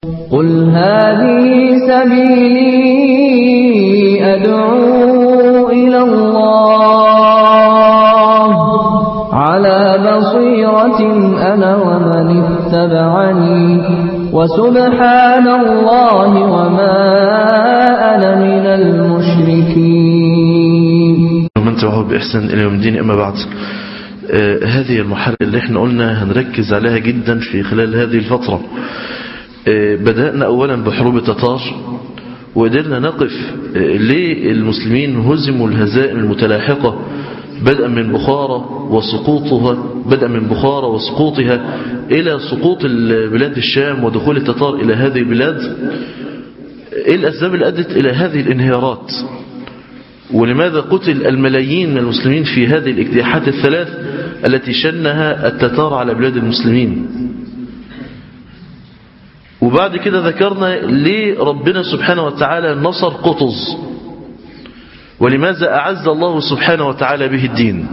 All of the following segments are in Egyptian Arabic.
قل هذه سبيلي أدعو إلى الله على بصيرة أنا ومن اتبعني وسبحان الله وما أنا من المشركين ومن تبعه بإحسان إلى يوم الدين أما بعد آه هذه المرحلة اللي احنا قلنا هنركز عليها جدا في خلال هذه الفترة آه بدأنا أولا بحروب التتار وقدرنا نقف آه ليه المسلمين هزموا الهزائم المتلاحقة بدءا من بخارى وسقوطها بدءا من بخارى وسقوطها إلى سقوط بلاد الشام ودخول التتار إلى هذه البلاد إيه الأسباب اللي أدت إلى هذه الانهيارات ولماذا قتل الملايين من المسلمين في هذه الاجتياحات الثلاث التي شنها التتار على بلاد المسلمين وبعد كده ذكرنا ليه ربنا سبحانه وتعالى نصر قطز ولماذا أعز الله سبحانه وتعالى به الدين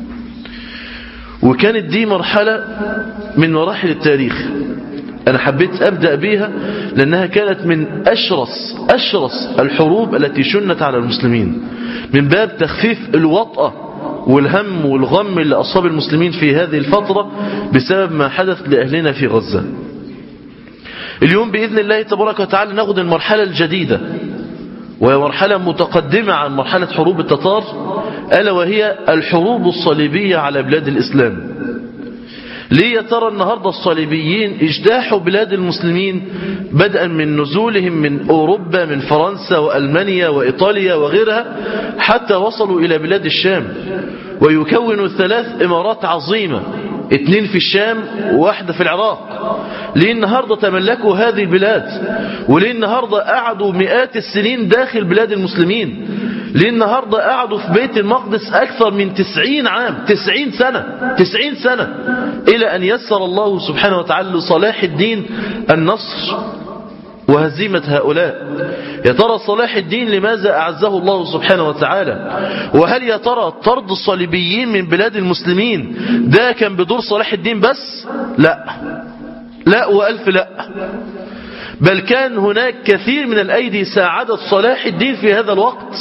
وكانت دي مرحلة من مراحل التاريخ أنا حبيت أبدأ بيها لأنها كانت من أشرس أشرس الحروب التي شنت على المسلمين من باب تخفيف الوطأة والهم والغم اللي أصاب المسلمين في هذه الفترة بسبب ما حدث لأهلنا في غزة اليوم بإذن الله تبارك وتعالى ناخد المرحلة الجديدة وهي مرحلة متقدمة عن مرحلة حروب التتار ألا وهي الحروب الصليبية على بلاد الإسلام ليه ترى النهاردة الصليبيين اجتاحوا بلاد المسلمين بدءا من نزولهم من أوروبا من فرنسا وألمانيا وإيطاليا وغيرها حتى وصلوا إلى بلاد الشام ويكونوا ثلاث إمارات عظيمة اثنين في الشام وواحدة في العراق ليه النهاردة تملكوا هذه البلاد وليه النهاردة قعدوا مئات السنين داخل بلاد المسلمين ليه النهاردة قعدوا في بيت المقدس أكثر من تسعين عام تسعين سنة تسعين سنة إلى أن يسر الله سبحانه وتعالى لصلاح الدين النصر وهزيمة هؤلاء يا ترى صلاح الدين لماذا أعزه الله سبحانه وتعالى وهل يا ترى طرد الصليبيين من بلاد المسلمين ده كان بدور صلاح الدين بس لا لا وألف لا بل كان هناك كثير من الأيدي ساعدت صلاح الدين في هذا الوقت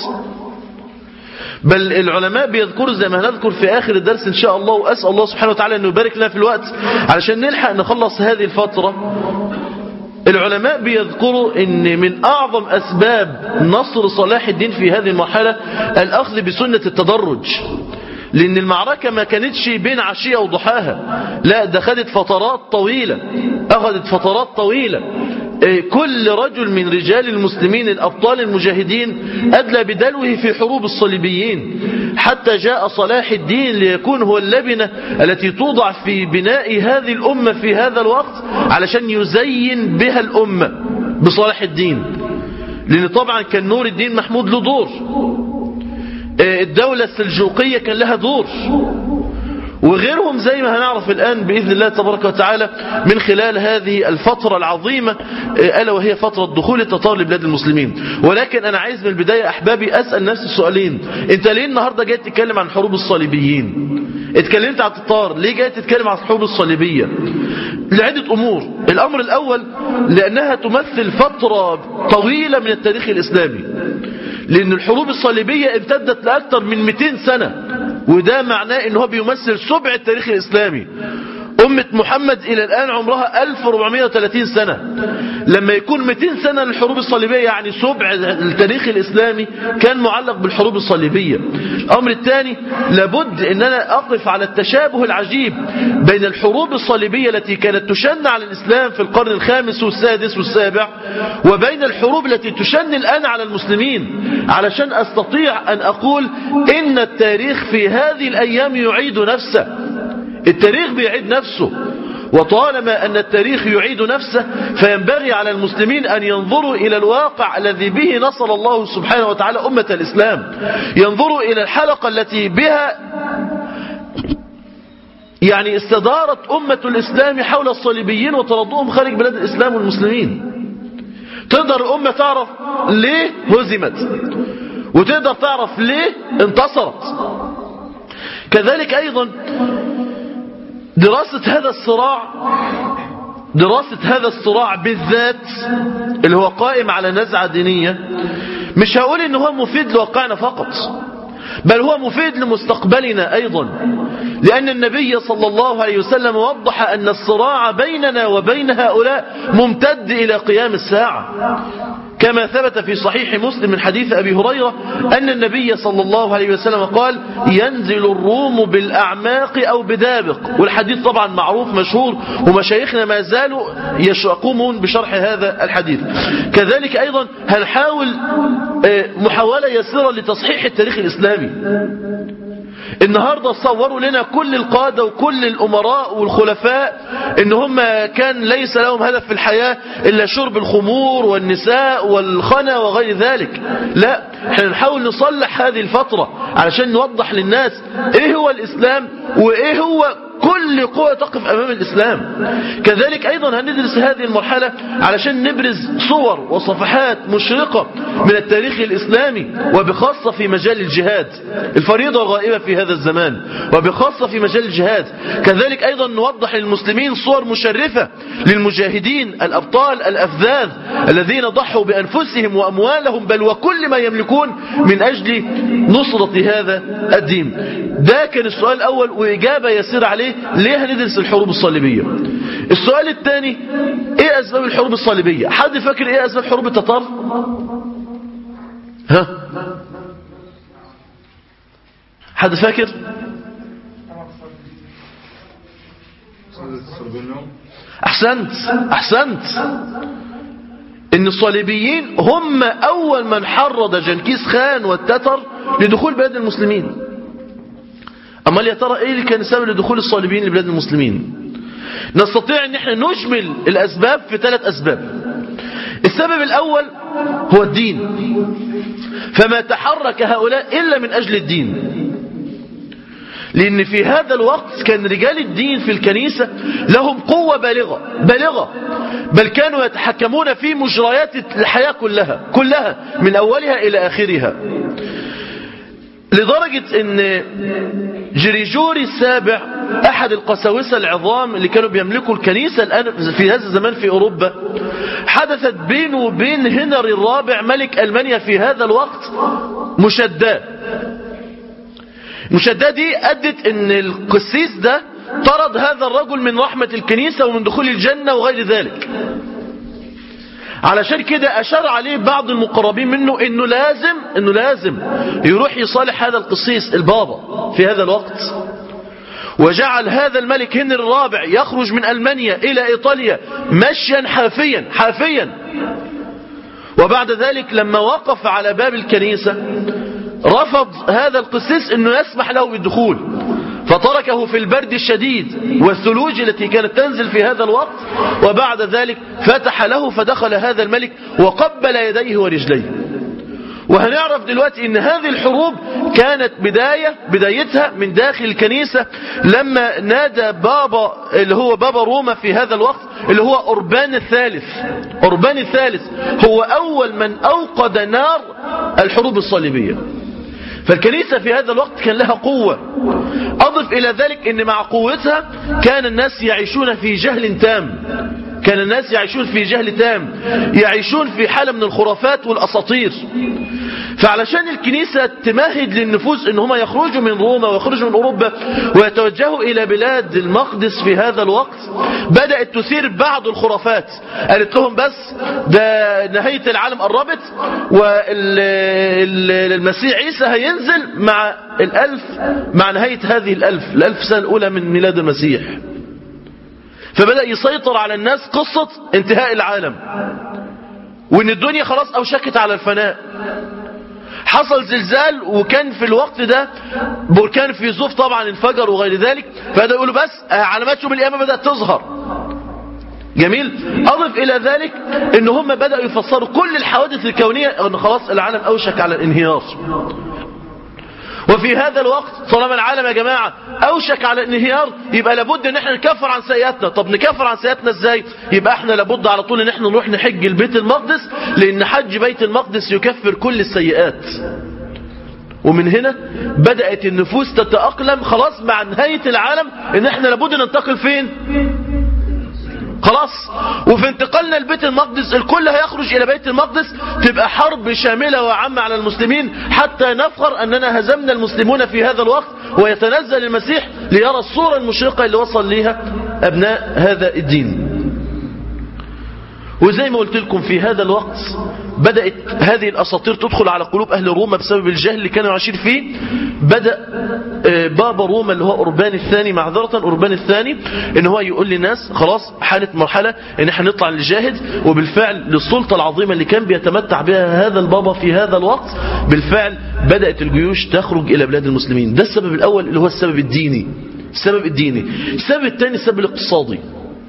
بل العلماء بيذكروا زي ما هنذكر في آخر الدرس إن شاء الله وأسأل الله سبحانه وتعالى أنه يبارك لنا في الوقت علشان نلحق نخلص هذه الفترة العلماء بيذكروا ان من اعظم اسباب نصر صلاح الدين في هذه المرحلة الاخذ بسنة التدرج لان المعركة ما كانتش بين عشية وضحاها لا ده خدت فترات طويلة اخذت فترات طويلة كل رجل من رجال المسلمين الأبطال المجاهدين أدلى بدلوه في حروب الصليبيين حتى جاء صلاح الدين ليكون هو اللبنة التي توضع في بناء هذه الأمة في هذا الوقت علشان يزين بها الأمة بصلاح الدين لأن طبعا كان نور الدين محمود له دور الدولة السلجوقية كان لها دور وغيرهم زي ما هنعرف الآن بإذن الله تبارك وتعالى من خلال هذه الفترة العظيمة ألا وهي فترة دخول التتار لبلاد المسلمين ولكن أنا عايز من البداية أحبابي أسأل نفسي السؤالين أنت ليه النهاردة جاي تتكلم عن حروب الصليبيين اتكلمت عن التتار ليه جاي تتكلم عن الحروب الصليبية لعدة أمور الأمر الأول لأنها تمثل فترة طويلة من التاريخ الإسلامي لأن الحروب الصليبية امتدت لأكثر من 200 سنة وده معناه ان هو بيمثل سبع التاريخ الإسلامي أمة محمد إلى الآن عمرها 1430 سنة لما يكون 200 سنة للحروب الصليبية يعني سبع التاريخ الإسلامي كان معلق بالحروب الصليبية الأمر الثاني لابد أن أنا أقف على التشابه العجيب بين الحروب الصليبية التي كانت تشن على الإسلام في القرن الخامس والسادس والسابع وبين الحروب التي تشن الآن على المسلمين علشان أستطيع أن أقول إن التاريخ في هذه الأيام يعيد نفسه التاريخ بيعيد نفسه وطالما أن التاريخ يعيد نفسه فينبغي على المسلمين أن ينظروا إلى الواقع الذي به نصر الله سبحانه وتعالى أمة الإسلام ينظروا إلى الحلقة التي بها يعني استدارت أمة الإسلام حول الصليبيين وطردوهم خارج بلاد الإسلام والمسلمين تقدر الأمة تعرف ليه هزمت وتقدر تعرف ليه انتصرت كذلك أيضا دراسة هذا الصراع دراسة هذا الصراع بالذات اللي هو قائم على نزعة دينية مش هقول ان هو مفيد لواقعنا فقط بل هو مفيد لمستقبلنا أيضا لأن النبي صلى الله عليه وسلم وضح أن الصراع بيننا وبين هؤلاء ممتد إلى قيام الساعة كما ثبت في صحيح مسلم من حديث أبي هريرة أن النبي صلى الله عليه وسلم قال ينزل الروم بالأعماق أو بدابق والحديث طبعا معروف مشهور ومشايخنا ما زالوا يقومون بشرح هذا الحديث كذلك أيضا هنحاول محاولة يسيرة لتصحيح التاريخ الإسلامي النهاردة صوروا لنا كل القادة وكل الأمراء والخلفاء ان هم كان ليس لهم هدف في الحياة إلا شرب الخمور والنساء والخنا وغير ذلك لا احنا نحاول نصلح هذه الفترة علشان نوضح للناس ايه هو الإسلام وايه هو كل قوة تقف أمام الإسلام كذلك أيضا هندرس هذه المرحلة علشان نبرز صور وصفحات مشرقة من التاريخ الإسلامي وبخاصة في مجال الجهاد الفريضة الغائبة في هذا الزمان وبخاصة في مجال الجهاد كذلك أيضا نوضح للمسلمين صور مشرفة للمجاهدين الأبطال الأفذاذ الذين ضحوا بأنفسهم وأموالهم بل وكل ما يملكون من أجل نصرة هذا الدين ده كان السؤال الأول وإجابة يسير عليه ليه هندرس الحروب الصليبية السؤال الثاني ايه اسباب الحروب الصليبية حد فاكر ايه اسباب حروب التتار ها حد فاكر احسنت احسنت ان الصليبيين هم اول من حرض جنكيز خان والتتر لدخول بلاد المسلمين أما يا ترى إيه اللي كان سبب لدخول الصليبيين لبلاد المسلمين نستطيع أن احنا نجمل الأسباب في ثلاث أسباب السبب الأول هو الدين فما تحرك هؤلاء إلا من أجل الدين لأن في هذا الوقت كان رجال الدين في الكنيسة لهم قوة بالغة بالغة بل كانوا يتحكمون في مجريات الحياة كلها كلها من أولها إلى آخرها لدرجة ان جريجوري السابع احد القساوسة العظام اللي كانوا بيملكوا الكنيسة الان في هذا الزمان في اوروبا حدثت بينه وبين هنري الرابع ملك المانيا في هذا الوقت مشداة مشداة دي ادت ان القسيس ده طرد هذا الرجل من رحمة الكنيسة ومن دخول الجنة وغير ذلك علشان كده أشار عليه بعض المقربين منه إنه لازم إنه لازم يروح يصالح هذا القسيس البابا في هذا الوقت وجعل هذا الملك هنري الرابع يخرج من ألمانيا إلى إيطاليا مشيا حافيا حافيا وبعد ذلك لما وقف على باب الكنيسة رفض هذا القسيس أنه يسمح له بالدخول فتركه في البرد الشديد والثلوج التي كانت تنزل في هذا الوقت وبعد ذلك فتح له فدخل هذا الملك وقبل يديه ورجليه وهنعرف دلوقتي ان هذه الحروب كانت بداية بدايتها من داخل الكنيسة لما نادى بابا اللي هو بابا روما في هذا الوقت اللي هو أوربان الثالث أوربان الثالث هو أول من أوقد نار الحروب الصليبية فالكنيسة في هذا الوقت كان لها قوة أضف إلى ذلك أن مع قوتها كان الناس يعيشون في جهل تام كان الناس يعيشون في جهل تام يعيشون في حالة من الخرافات والأساطير فعلشان الكنيسة تمهد للنفوس ان هم يخرجوا من روما ويخرجوا من أوروبا ويتوجهوا إلى بلاد المقدس في هذا الوقت بدأت تثير بعض الخرافات قالت لهم بس ده نهاية العالم قربت والمسيح عيسى هينزل مع الألف مع نهاية هذه الألف الألف سنة الأولى من ميلاد المسيح فبدأ يسيطر على الناس قصة انتهاء العالم وان الدنيا خلاص اوشكت على الفناء حصل زلزال وكان في الوقت ده بركان في زوف طبعا انفجر وغير ذلك فبدأ يقولوا بس علامات يوم القيامة بدأت تظهر جميل أضف إلى ذلك ان هم بدأوا يفسروا كل الحوادث الكونية ان خلاص العالم أوشك على الانهيار وفي هذا الوقت طالما العالم يا جماعة أوشك على الانهيار يبقى لابد ان احنا نكفر عن سيئاتنا طب نكفر عن سيئاتنا ازاي يبقى احنا لابد على طول ان احنا نروح نحج البيت المقدس لان حج بيت المقدس يكفر كل السيئات ومن هنا بدأت النفوس تتأقلم خلاص مع نهاية العالم ان احنا لابد ننتقل فين خلاص وفي انتقالنا لبيت المقدس الكل هيخرج إلى بيت المقدس تبقى حرب شاملة وعامة على المسلمين حتى نفخر أننا هزمنا المسلمون في هذا الوقت ويتنزل المسيح ليرى الصورة المشرقة اللي وصل ليها أبناء هذا الدين وزي ما قلت لكم في هذا الوقت بدأت هذه الأساطير تدخل على قلوب أهل روما بسبب الجهل اللي كانوا عايشين فيه بدأ بابا روما اللي هو أوربان الثاني معذرة أوربان الثاني إن هو يقول للناس خلاص حالة مرحلة إن احنا نطلع للجاهد وبالفعل للسلطة العظيمة اللي كان بيتمتع بها هذا البابا في هذا الوقت بالفعل بدأت الجيوش تخرج إلى بلاد المسلمين ده السبب الأول اللي هو السبب الديني السبب الديني السبب الثاني السبب الاقتصادي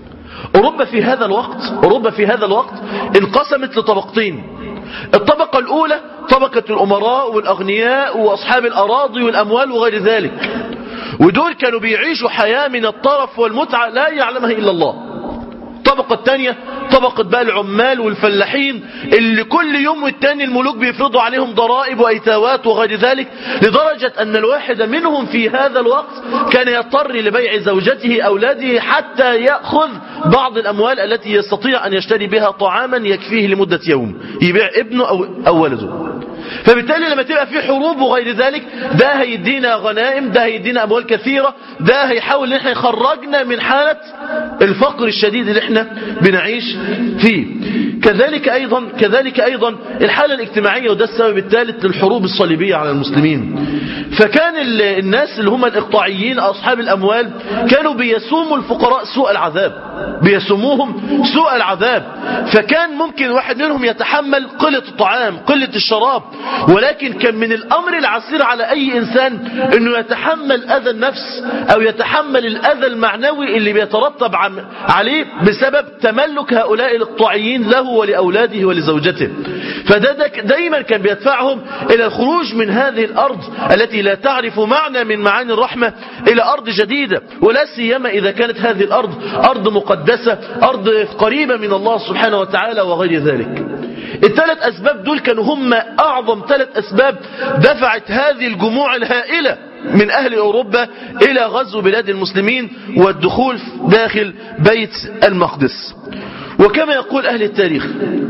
أوروبا في هذا الوقت أوروبا في هذا الوقت انقسمت لطبقتين الطبقة الأولى طبقة الأمراء والأغنياء وأصحاب الأراضي والأموال وغير ذلك ودول كانوا بيعيشوا حياة من الطرف والمتعة لا يعلمها إلا الله الطبقة الثانية طبقة بقى العمال والفلاحين اللي كل يوم والتاني الملوك بيفرضوا عليهم ضرائب وأيتاوات وغير ذلك لدرجة أن الواحد منهم في هذا الوقت كان يضطر لبيع زوجته أولاده حتى يأخذ بعض الأموال التي يستطيع أن يشتري بها طعاما يكفيه لمدة يوم يبيع ابنه أو, أو ولده فبالتالي لما تبقى في حروب وغير ذلك ده هيدينا غنائم ده هيدينا أموال كثيرة ده هيحاول ان احنا يخرجنا من حالة الفقر الشديد اللي احنا بنعيش فيه كذلك أيضا كذلك أيضا الحالة الاجتماعية وده السبب الثالث للحروب الصليبية على المسلمين فكان الناس اللي هم الإقطاعيين أصحاب الأموال كانوا بيسوموا الفقراء سوء العذاب بيسوموهم سوء العذاب فكان ممكن واحد منهم يتحمل قلة الطعام قلة الشراب ولكن كان من الأمر العسير على أي إنسان أنه يتحمل أذى النفس أو يتحمل الأذى المعنوي اللي بيترتب عليه بسبب تملك هؤلاء الإقطاعيين له ولأولاده ولزوجته فده دايما كان بيدفعهم إلى الخروج من هذه الأرض التي لا تعرف معنى من معاني الرحمة إلى أرض جديدة ولا سيما إذا كانت هذه الأرض أرض مقدسة أرض قريبة من الله سبحانه وتعالى وغير ذلك الثلاث أسباب دول كانوا هم أعظم ثلاث أسباب دفعت هذه الجموع الهائلة من أهل أوروبا إلى غزو بلاد المسلمين والدخول داخل بيت المقدس وكما يقول أهل التاريخ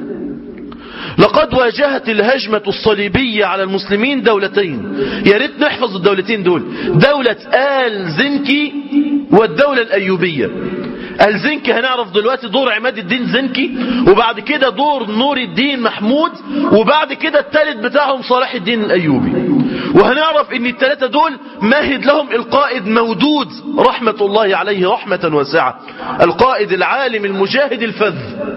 لقد واجهت الهجمة الصليبية على المسلمين دولتين يا ريت نحفظ الدولتين دول دولة آل زنكي والدولة الأيوبية الزنكي هنعرف دلوقتي دور عماد الدين زنكي وبعد كده دور نور الدين محمود وبعد كده الثالث بتاعهم صلاح الدين الأيوبي وهنعرف ان الثلاثة دول مهد لهم القائد مودود رحمة الله عليه رحمة واسعة القائد العالم المجاهد الفذ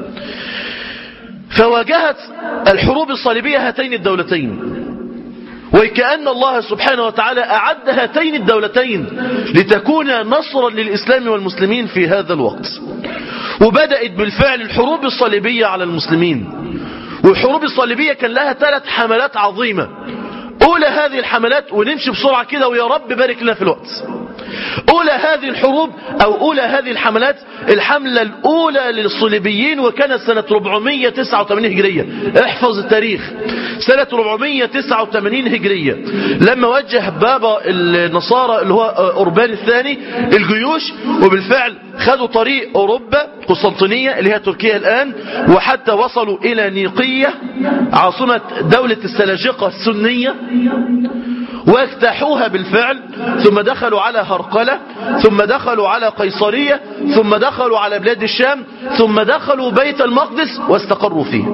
فواجهت الحروب الصليبية هاتين الدولتين وكأن الله سبحانه وتعالى أعد هاتين الدولتين لتكون نصرا للإسلام والمسلمين في هذا الوقت وبدأت بالفعل الحروب الصليبية على المسلمين والحروب الصليبية كان لها ثلاث حملات عظيمة أولى هذه الحملات ونمشي بسرعة كده ويا رب بارك لنا في الوقت أولى هذه الحروب أو أولى هذه الحملات الحملة الأولى للصليبيين وكانت سنة 489 هجرية احفظ التاريخ سنة 489 هجرية لما وجه بابا النصارى اللي هو أوربان الثاني الجيوش وبالفعل خدوا طريق أوروبا قسطنطينية اللي هي تركيا الآن وحتى وصلوا إلى نيقية عاصمة دولة السلاجقة السنية واجتاحوها بالفعل ثم دخلوا على هرقلة ثم دخلوا على قيصرية ثم دخلوا على بلاد الشام ثم دخلوا بيت المقدس واستقروا فيه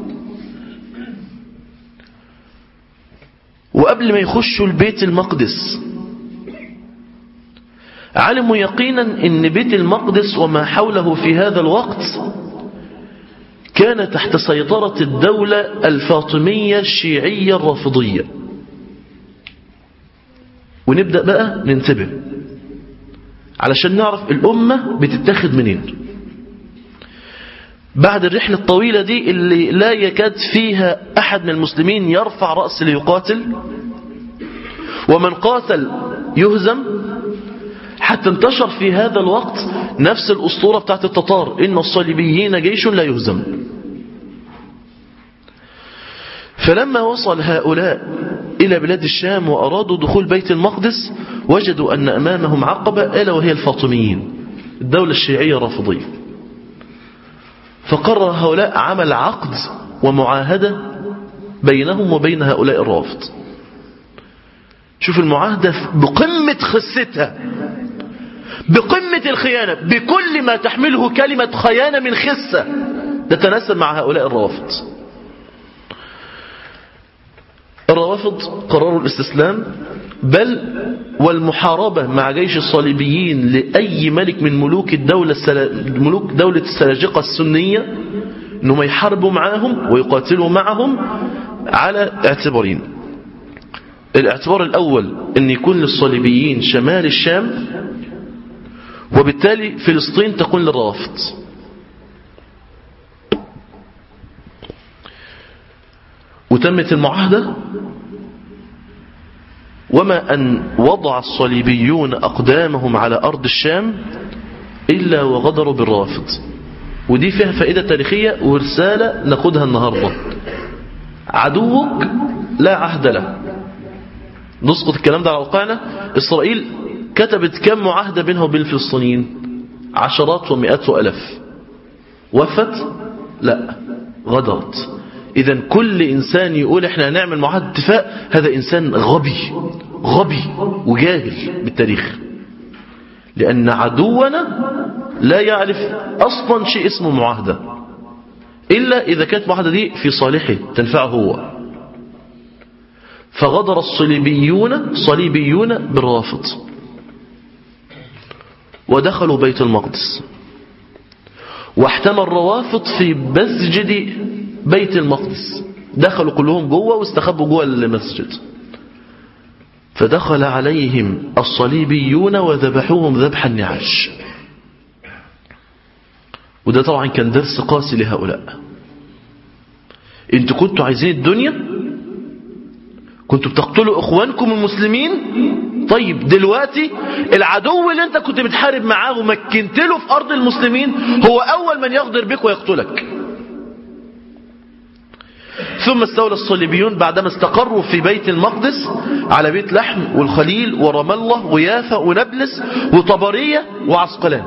وقبل ما يخشوا البيت المقدس علموا يقينا ان بيت المقدس وما حوله في هذا الوقت كان تحت سيطرة الدولة الفاطمية الشيعية الرافضية ونبدأ بقى ننتبه علشان نعرف الأمة بتتاخد منين بعد الرحلة الطويلة دي اللي لا يكاد فيها أحد من المسلمين يرفع رأس ليقاتل ومن قاتل يهزم حتى انتشر في هذا الوقت نفس الأسطورة بتاعت التتار إن الصليبيين جيش لا يهزم فلما وصل هؤلاء إلى بلاد الشام وأرادوا دخول بيت المقدس وجدوا أن أمامهم عقبة ألا وهي الفاطميين الدولة الشيعية الرافضية فقرر هؤلاء عمل عقد ومعاهدة بينهم وبين هؤلاء الرافض شوف المعاهدة بقمة خستها بقمة الخيانة بكل ما تحمله كلمة خيانة من خسة تتناسب مع هؤلاء الروافض الروافض قرروا الاستسلام بل والمحاربة مع جيش الصليبيين لأي ملك من ملوك الدولة السلا... ملوك دولة السلاجقة السنية انهم يحاربوا معهم ويقاتلوا معهم على اعتبارين الاعتبار الأول أن يكون للصليبيين شمال الشام وبالتالي فلسطين تكون للروافض وتمت المعاهدة وما أن وضع الصليبيون أقدامهم على أرض الشام إلا وغدروا بالرافض ودي فيها فائدة تاريخية ورسالة ناخدها النهاردة عدوك لا عهد له نسقط الكلام ده على واقعنا إسرائيل كتبت كم معاهدة بينها وبين الفلسطينيين عشرات ومئات وألف وفت لا غدرت إذا كل إنسان يقول إحنا هنعمل معاهدة اتفاق هذا إنسان غبي غبي وجاهل بالتاريخ لأن عدونا لا يعرف أصلا شيء اسمه معاهدة إلا إذا كانت معاهدة دي في صالحه تنفعه هو فغدر الصليبيون صليبيون بالرافض ودخلوا بيت المقدس واحتمى الروافض في مسجد بيت المقدس دخلوا كلهم جوه واستخبوا جوه المسجد فدخل عليهم الصليبيون وذبحوهم ذبح النعاش وده طبعا كان درس قاسي لهؤلاء انتوا كنتوا عايزين الدنيا كنتوا بتقتلوا اخوانكم المسلمين طيب دلوقتي العدو اللي انت كنت بتحارب معاه ومكنت له في ارض المسلمين هو اول من يغدر بك ويقتلك ثم استولى الصليبيون بعدما استقروا في بيت المقدس على بيت لحم والخليل ورم الله ويافا ونبلس وطبرية وعسقلان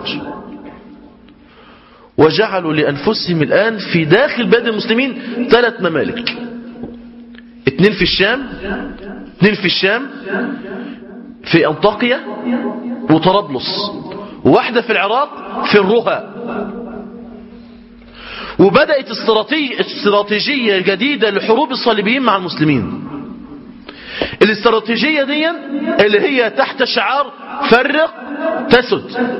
وجعلوا لأنفسهم الآن في داخل بلاد المسلمين ثلاث ممالك اثنين في الشام اثنين في الشام في أنطاقيا وطرابلس وواحدة في العراق في الرها وبدأت استراتيجية جديدة لحروب الصليبيين مع المسلمين الاستراتيجية دي اللي هي تحت شعار فرق تسد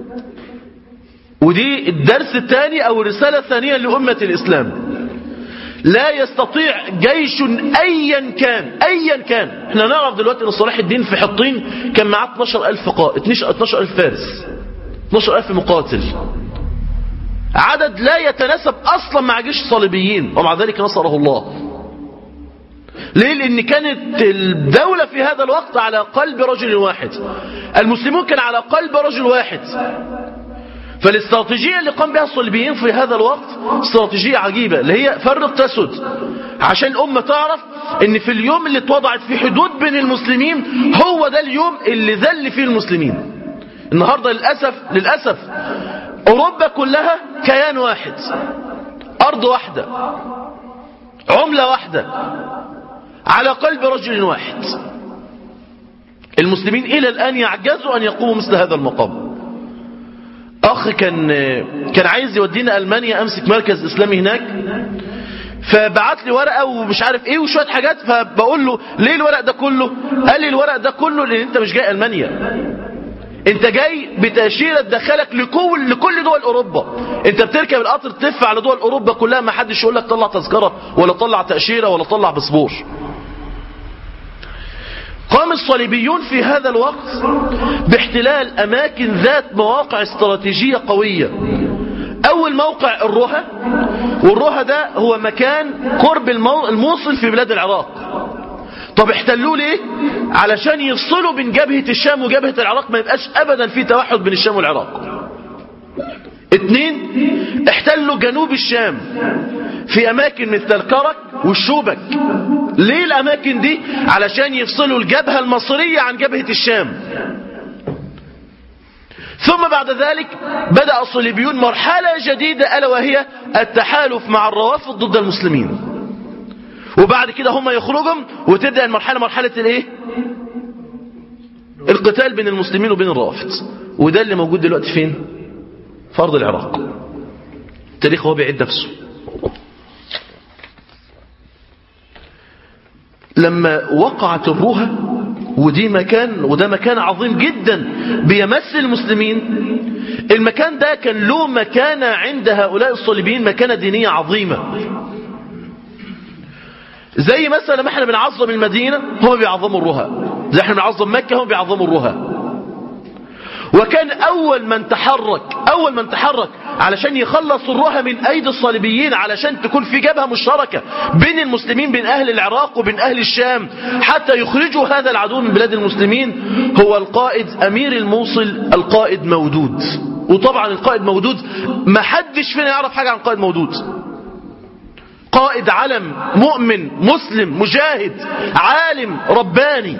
ودي الدرس الثاني او الرسالة الثانية لأمة الإسلام لا يستطيع جيش ايا كان ايا كان احنا نعرف دلوقتي ان صلاح الدين في حطين كان معاه 12000 قائد 12000 فارس 12000 مقاتل عدد لا يتناسب اصلا مع جيش الصليبيين ومع ذلك نصره الله ليه لان كانت الدولة في هذا الوقت على قلب رجل واحد المسلمون كان على قلب رجل واحد فالاستراتيجية اللي قام بها الصليبيين في هذا الوقت استراتيجية عجيبة اللي هي فرق تسد عشان الأمة تعرف ان في اليوم اللي اتوضعت في حدود بين المسلمين هو ده اليوم اللي ذل فيه المسلمين النهاردة للأسف للأسف أوروبا كلها كيان واحد أرض واحدة عملة واحدة على قلب رجل واحد المسلمين إلى الآن يعجزوا أن يقوموا مثل هذا المقام أخ كان كان عايز يودينا ألمانيا أمسك مركز إسلامي هناك فبعت لي ورقة ومش عارف ايه وشوية حاجات فبقول له ليه الورق ده كله قال لي الورق ده كله لان انت مش جاي ألمانيا انت جاي بتأشيرة تدخلك لكل لكل دول اوروبا انت بتركب القطر تلف على دول اوروبا كلها ما حدش يقول لك طلع تذكرة ولا طلع تأشيرة ولا طلع باسبور قام الصليبيون في هذا الوقت باحتلال اماكن ذات مواقع استراتيجية قوية اول موقع الرها والرها ده هو مكان قرب الموصل في بلاد العراق طب احتلوه ليه علشان يفصلوا بين جبهة الشام وجبهة العراق ما يبقاش ابدا في توحد بين الشام والعراق اتنين احتلوا جنوب الشام في اماكن مثل الكرك والشوبك ليه الاماكن دي علشان يفصلوا الجبهة المصرية عن جبهة الشام ثم بعد ذلك بدأ الصليبيون مرحلة جديدة ألا وهي التحالف مع الروافض ضد المسلمين وبعد كده هم يخرجوا وتبدأ المرحلة مرحلة الايه القتال بين المسلمين وبين الروافض وده اللي موجود دلوقتي فين في أرض العراق التاريخ هو بيعد نفسه لما وقعت الرهى ودي مكان وده مكان عظيم جدا بيمثل المسلمين المكان ده كان له مكانة عند هؤلاء الصليبيين مكانة دينية عظيمة زي مثلا ما احنا بنعظم المدينة هم بيعظموا الرهى زي احنا بنعظم مكة هم بيعظموا الرهى وكان أول من تحرك أول من تحرك علشان يخلص الرهى من أيدي الصليبيين علشان تكون في جبهة مشتركة بين المسلمين بين أهل العراق وبين أهل الشام حتى يخرجوا هذا العدو من بلاد المسلمين هو القائد أمير الموصل القائد مودود وطبعا القائد مودود ما حدش فينا يعرف حاجة عن قائد مودود قائد علم مؤمن مسلم مجاهد عالم رباني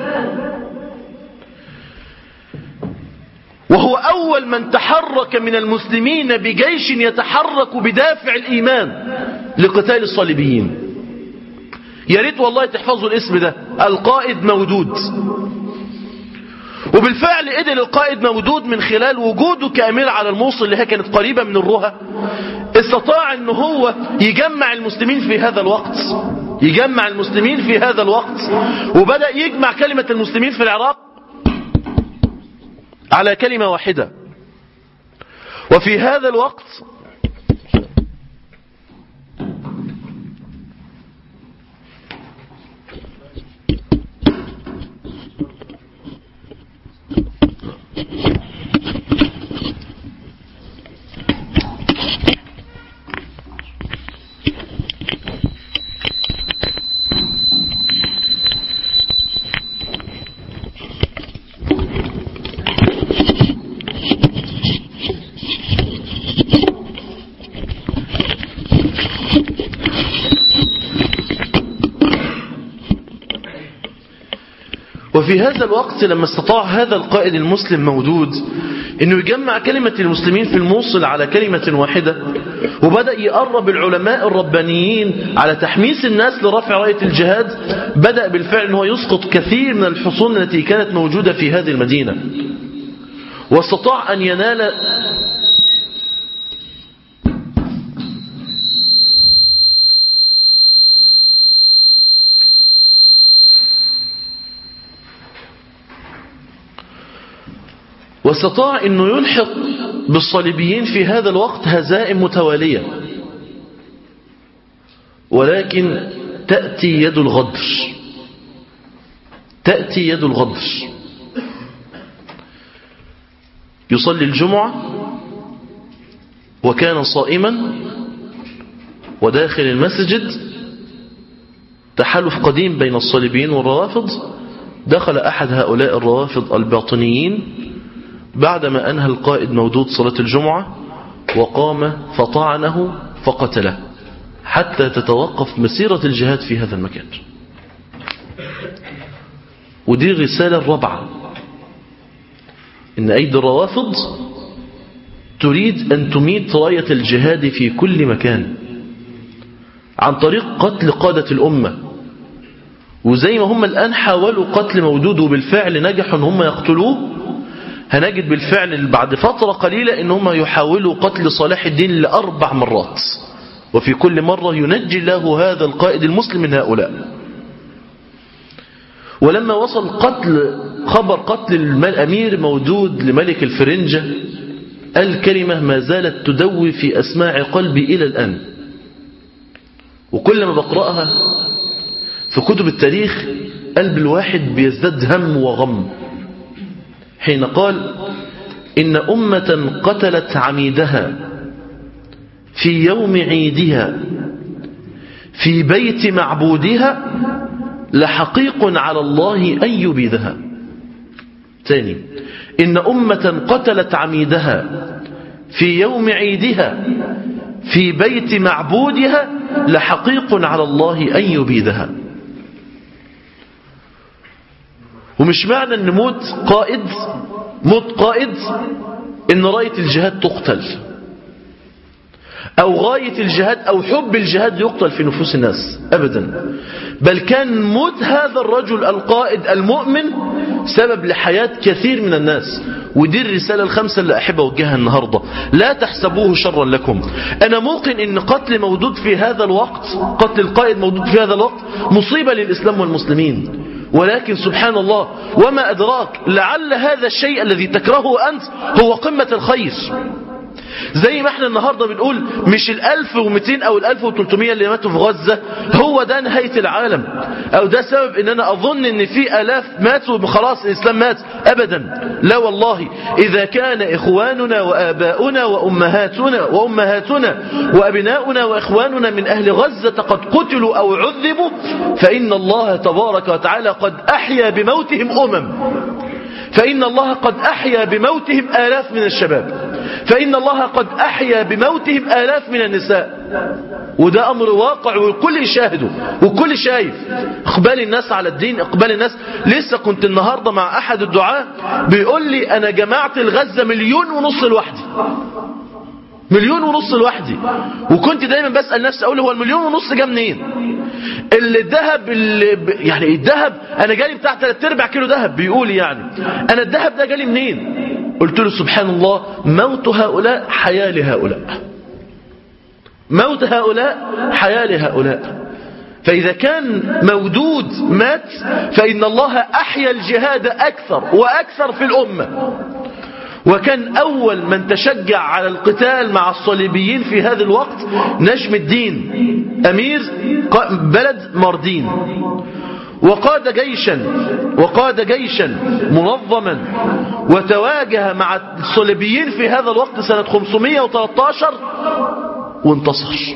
وهو أول من تحرك من المسلمين بجيش يتحرك بدافع الإيمان لقتال الصليبيين يا ريت والله تحفظوا الاسم ده القائد مودود وبالفعل قدر القائد مودود من خلال وجوده كأمير على الموصل اللي هي كانت قريبة من الرهى استطاع ان هو يجمع المسلمين في هذا الوقت يجمع المسلمين في هذا الوقت وبدأ يجمع كلمة المسلمين في العراق على كلمة واحدة وفي هذا الوقت وفي هذا الوقت لما استطاع هذا القائد المسلم مودود انه يجمع كلمة المسلمين في الموصل على كلمة واحدة وبدأ يقرب العلماء الربانيين على تحميس الناس لرفع راية الجهاد بدأ بالفعل انه يسقط كثير من الحصون التي كانت موجودة في هذه المدينة واستطاع ان ينال واستطاع انه يلحق بالصليبيين في هذا الوقت هزائم متوالية ولكن تأتي يد الغدر تأتي يد الغدر يصلي الجمعة وكان صائما وداخل المسجد تحالف قديم بين الصليبيين والروافض دخل أحد هؤلاء الروافض الباطنيين بعدما أنهى القائد مودود صلاة الجمعة وقام فطعنه فقتله حتى تتوقف مسيرة الجهاد في هذا المكان ودي الرسالة الرابعة إن أيدي الروافض تريد أن تميت راية الجهاد في كل مكان عن طريق قتل قادة الأمة وزي ما هم الآن حاولوا قتل مودود وبالفعل نجحوا أن هم يقتلوه هنجد بالفعل بعد فترة قليلة ان هم يحاولوا قتل صلاح الدين لأربع مرات وفي كل مرة ينجي الله هذا القائد المسلم من هؤلاء ولما وصل قتل خبر قتل الأمير موجود لملك الفرنجة الكلمة ما زالت تدوي في أسماع قلبي إلى الآن وكل ما بقرأها في كتب التاريخ قلب الواحد بيزداد هم وغم حين قال إن أمة قتلت عميدها في يوم عيدها في بيت معبودها لحقيق على الله أن يبيدها ثاني إن أمة قتلت عميدها في يوم عيدها في بيت معبودها لحقيق على الله أن يبيدها ومش معنى ان موت قائد موت قائد ان راية الجهاد تقتل او غاية الجهاد او حب الجهاد يقتل في نفوس الناس ابدا بل كان موت هذا الرجل القائد المؤمن سبب لحياة كثير من الناس ودي الرسالة الخمسة اللي أحب أوجهها النهاردة لا تحسبوه شرا لكم أنا موقن أن قتل مودود في هذا الوقت قتل القائد مودود في هذا الوقت مصيبة للإسلام والمسلمين ولكن سبحان الله وما أدراك لعل هذا الشيء الذي تكرهه أنت هو قمة الخير زي ما احنا النهاردة بنقول مش الألف ومتين أو الألف وتلتمية اللي ماتوا في غزة هو ده نهاية العالم أو ده سبب ان أنا أظن ان في ألاف ماتوا خلاص الإسلام مات أبدا لا والله إذا كان إخواننا وآباؤنا وأمهاتنا وأمهاتنا وأبناؤنا وإخواننا من أهل غزة قد قتلوا أو عذبوا فإن الله تبارك وتعالى قد أحيا بموتهم أمم فإن الله قد أحيا بموتهم آلاف من الشباب فإن الله قد أحيا بموتهم آلاف من النساء وده أمر واقع والكل يشاهده والكل شايف اقبال الناس على الدين اقبال الناس لسه كنت النهاردة مع أحد الدعاة بيقول لي أنا جمعت الغزة مليون ونص لوحدي مليون ونص لوحدي وكنت دايما بسأل نفسي أقول هو المليون ونص جه منين اللي الذهب اللي ب... يعني الذهب انا جالي بتاع 3 ارباع كيلو ذهب بيقول يعني انا الذهب ده جالي منين قلت له سبحان الله موت هؤلاء حياة لهؤلاء موت هؤلاء حياة لهؤلاء فإذا كان مودود مات فإن الله أحيا الجهاد أكثر وأكثر في الأمة وكان أول من تشجع على القتال مع الصليبيين في هذا الوقت نجم الدين أمير بلد مردين وقاد جيشا وقاد جيشا منظما وتواجه مع الصليبيين في هذا الوقت سنة 513 وانتصر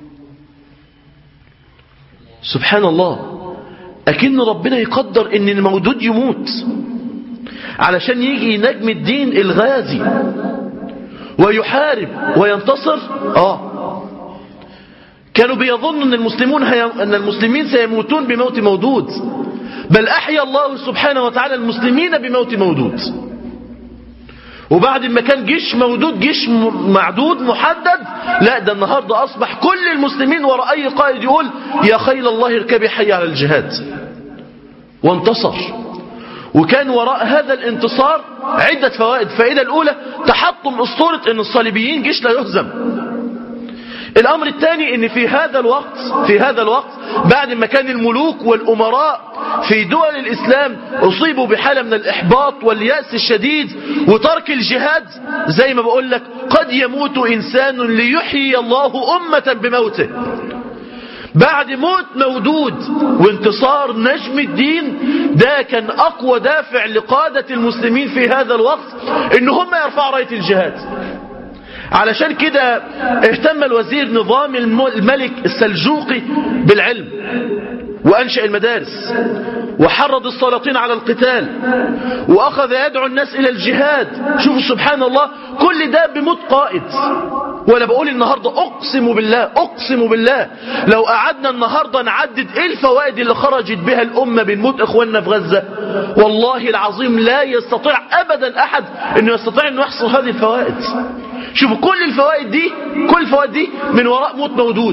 سبحان الله أكن ربنا يقدر ان المودود يموت علشان يجي نجم الدين الغازي ويحارب وينتصر اه كانوا بيظنوا ان المسلمون هي... ان المسلمين سيموتون بموت مودود بل احيا الله سبحانه وتعالى المسلمين بموت مودود وبعد ما كان جيش مودود جيش معدود محدد لا ده النهاردة أصبح كل المسلمين وراء أي قائد يقول يا خيل الله اركبي حي على الجهاد وانتصر وكان وراء هذا الانتصار عدة فوائد فائدة الأولى تحطم أسطورة أن الصليبيين جيش لا يهزم الأمر الثاني أن في هذا الوقت في هذا الوقت بعد ما كان الملوك والأمراء في دول الإسلام أصيبوا بحالة من الإحباط واليأس الشديد وترك الجهاد زي ما بقول لك قد يموت إنسان ليحيي الله أمة بموته بعد موت مودود وانتصار نجم الدين ده كان أقوى دافع لقادة المسلمين في هذا الوقت إن هم يرفعوا راية الجهاد علشان كده اهتم الوزير نظام الملك السلجوقي بالعلم وأنشأ المدارس وحرض السلاطين على القتال وأخذ يدعو الناس إلى الجهاد شوفوا سبحان الله كل ده بموت قائد وأنا بقول النهاردة أقسم بالله أقسم بالله لو قعدنا النهاردة نعدد إيه الفوائد اللي خرجت بها الأمة من موت إخواننا في غزة والله العظيم لا يستطيع أبدا أحد أنه يستطيع أنه يحصل هذه الفوائد شوفوا كل الفوائد دي كل الفوائد دي من وراء موت مودود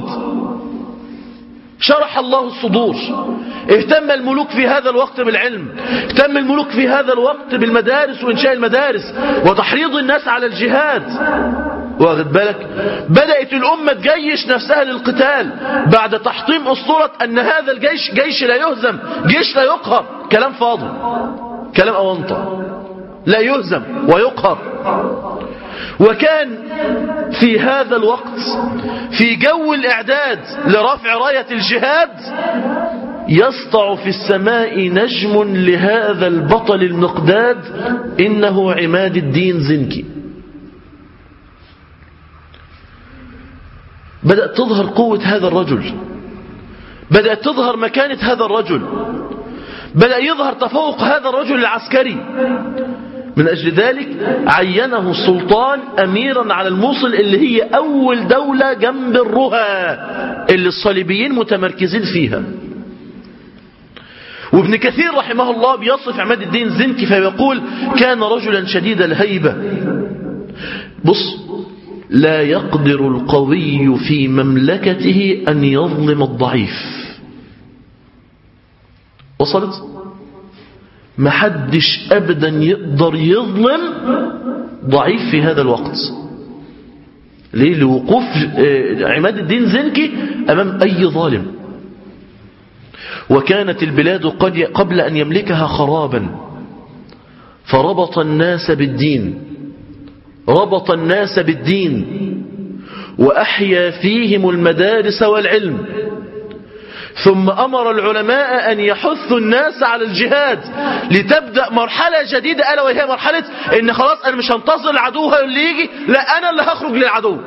شرح الله الصدور اهتم الملوك في هذا الوقت بالعلم اهتم الملوك في هذا الوقت بالمدارس وإنشاء المدارس وتحريض الناس على الجهاد واخد بالك بدأت الأمة تجيش نفسها للقتال بعد تحطيم أسطورة أن هذا الجيش جيش لا يهزم جيش لا يقهر كلام فاضي كلام أونطة لا يهزم ويقهر وكان في هذا الوقت في جو الإعداد لرفع راية الجهاد يسطع في السماء نجم لهذا البطل المقداد إنه عماد الدين زنكي بدأت تظهر قوة هذا الرجل بدأت تظهر مكانة هذا الرجل بدأ يظهر تفوق هذا الرجل العسكري من أجل ذلك عينه السلطان أميرا على الموصل اللي هي أول دولة جنب الرها اللي الصليبيين متمركزين فيها وابن كثير رحمه الله بيصف عماد الدين زنكي فيقول كان رجلا شديد الهيبة بص لا يقدر القوي في مملكته أن يظلم الضعيف وصلت محدش أبدا يقدر يظلم ضعيف في هذا الوقت ليه لوقوف عماد الدين زنكي أمام أي ظالم وكانت البلاد قبل أن يملكها خرابا فربط الناس بالدين ربط الناس بالدين وأحيا فيهم المدارس والعلم ثم أمر العلماء أن يحثوا الناس على الجهاد لتبدأ مرحلة جديدة ألا وهي مرحلة إن خلاص أنا مش هنتظر العدو اللي يجي لا أنا اللي هخرج للعدو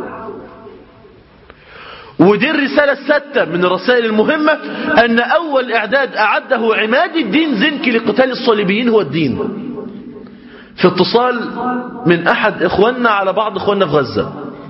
ودي الرسالة الستة من الرسائل المهمة أن أول إعداد أعده عماد الدين زنكي لقتال الصليبيين هو الدين في اتصال من أحد إخواننا على بعض إخواننا في غزة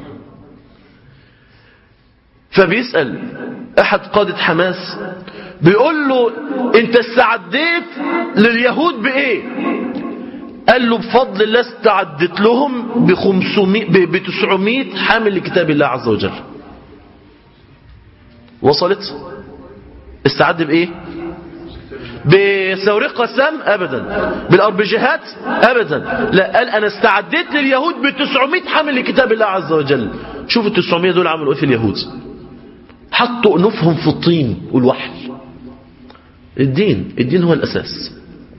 فبيسأل أحد قادة حماس بيقول له أنت استعديت لليهود بإيه قال له بفضل الله استعدت لهم ب 900 حامل لكتاب الله عز وجل وصلت استعد بإيه بصواريخ قسام أبدا بالأربجيهات أبدا لا قال أنا استعديت لليهود ب 900 حامل لكتاب الله عز وجل شوفوا ال 900 دول عملوا إيه في اليهود حطوا أنوفهم في الطين والوحل الدين الدين هو الأساس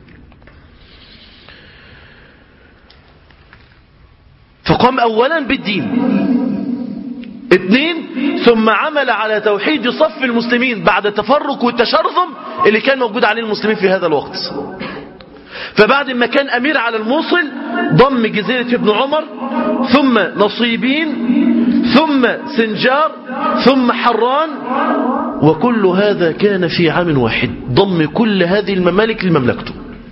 فقام أولا بالدين اثنين ثم عمل على توحيد صف المسلمين بعد التفرق والتشرذم اللي كان موجود عليه المسلمين في هذا الوقت فبعد ما كان أمير على الموصل ضم جزيرة ابن عمر ثم نصيبين ثم سنجار ثم حران وكل هذا كان في عام واحد ضم كل هذه الممالك لمملكته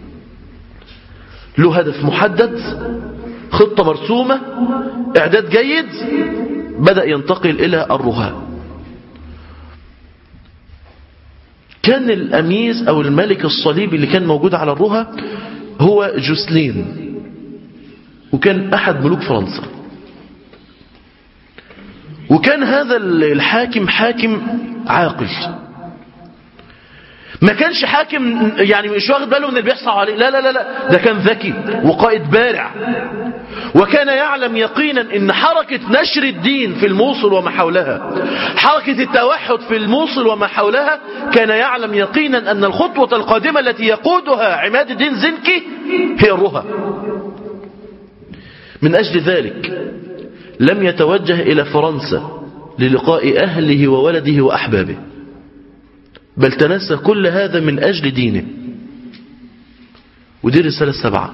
له هدف محدد خطة مرسومة إعداد جيد بدأ ينتقل إلى الرهاء كان الأميز أو الملك الصليبي اللي كان موجود على الرهى هو جوسلين وكان أحد ملوك فرنسا وكان هذا الحاكم حاكم عاقل ما كانش حاكم يعني مش واخد باله من اللي بيحصل عليه لا لا لا لا ده كان ذكي وقائد بارع وكان يعلم يقينا ان حركة نشر الدين في الموصل وما حولها حركة التوحد في الموصل وما حولها كان يعلم يقينا ان الخطوة القادمة التي يقودها عماد الدين زنكي هي الرهى من اجل ذلك لم يتوجه الى فرنسا للقاء اهله وولده واحبابه بل تنسى كل هذا من أجل دينه ودي الرسالة السبعة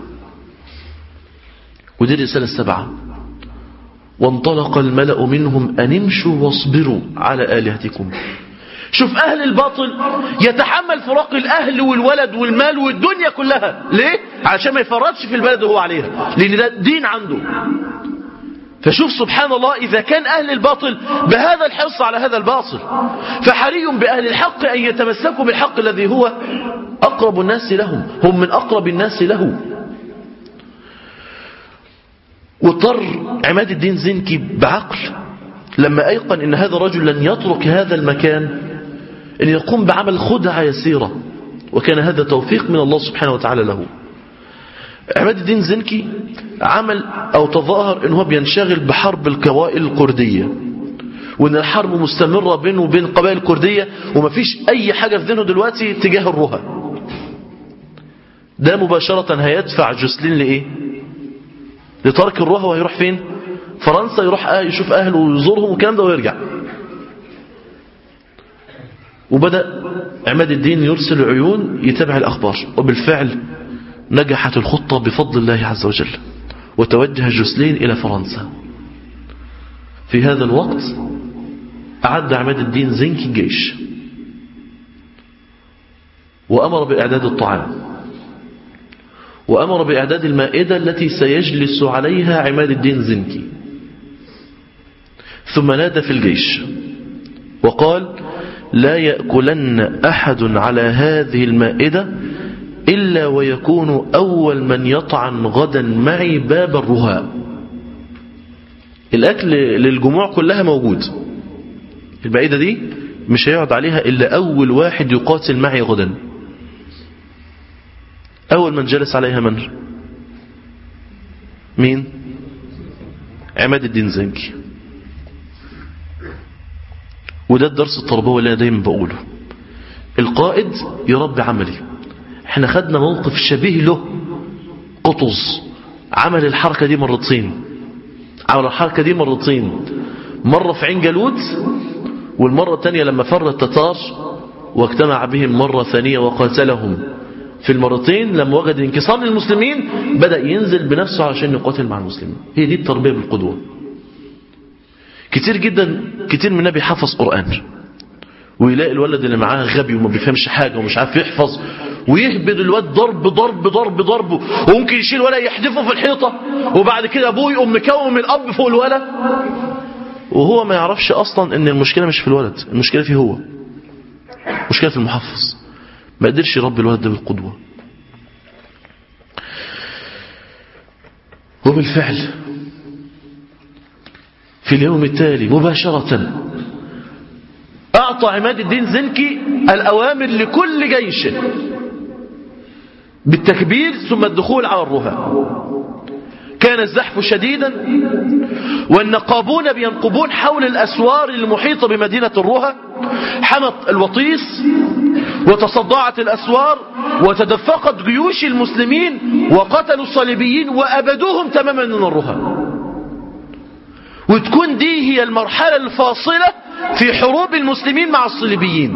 ودي الرسالة السبعة وانطلق الملأ منهم أن امشوا واصبروا على آلهتكم شوف أهل الباطل يتحمل فراق الأهل والولد والمال والدنيا كلها ليه؟ عشان ما يفرطش في البلد وهو عليها لأن ده دين عنده فشوف سبحان الله إذا كان أهل الباطل بهذا الحرص على هذا الباطل فحري بأهل الحق أن يتمسكوا بالحق الذي هو أقرب الناس لهم هم من أقرب الناس له واضطر عماد الدين زنكي بعقل لما أيقن أن هذا الرجل لن يترك هذا المكان أن يقوم بعمل خدعة يسيرة وكان هذا توفيق من الله سبحانه وتعالى له عماد الدين زنكي عمل أو تظاهر أنه بينشغل بحرب القبائل الكردية وأن الحرب مستمرة بينه وبين القبائل الكردية ومفيش أي حاجة في ذهنه دلوقتي تجاه الرهى ده مباشرة هيدفع جوسلين لإيه لترك الرهى وهيروح فين فرنسا يروح آه يشوف أهله ويزورهم والكلام ده ويرجع وبدأ عماد الدين يرسل عيون يتابع الأخبار وبالفعل نجحت الخطة بفضل الله عز وجل وتوجه جوسلين إلى فرنسا في هذا الوقت أعد عماد الدين زنكي الجيش وأمر بإعداد الطعام وأمر بإعداد المائدة التي سيجلس عليها عماد الدين زنكي ثم نادى في الجيش وقال لا يأكلن أحد على هذه المائدة إلا ويكون أول من يطعن غدا معي باب الرهاء الأكل للجموع كلها موجود البعيدة دي مش هيقعد عليها إلا أول واحد يقاتل معي غدا أول من جلس عليها من مين عماد الدين زنكي وده الدرس التربوي اللي أنا دايما بقوله القائد يربي عملي احنا خدنا موقف شبيه له قطز عمل الحركة دي مرتين عمل الحركة دي مرتين مرة في عين جالوت والمرة الثانية لما فر التتار واجتمع بهم مرة ثانية وقاتلهم في المرتين لما وجد انكسار للمسلمين بدأ ينزل بنفسه علشان يقاتل مع المسلمين هي دي التربية بالقدوة كتير جدا كتير مننا بيحفظ قرآن ويلاقي الولد اللي معاه غبي وما بيفهمش حاجة ومش عارف يحفظ ويهبد الواد ضرب ضرب ضرب ضرب وممكن يشيل ولا يحدفه في الحيطة وبعد كده ابوه يقوم مكوم الاب فوق الولد وهو ما يعرفش اصلا ان المشكلة مش في الولد المشكلة فيه هو المشكلة في المحفظ ما قدرش يربي الولد ده بالقدوة وبالفعل في اليوم التالي مباشرة أعطى عماد الدين زنكي الأوامر لكل جيش بالتكبير ثم الدخول على الرهى كان الزحف شديدا والنقابون بينقبون حول الأسوار المحيطة بمدينة الرهى حمت الوطيس وتصدعت الأسوار وتدفقت جيوش المسلمين وقتلوا الصليبيين وأبدوهم تماما من الرهى وتكون دي هي المرحلة الفاصلة في حروب المسلمين مع الصليبيين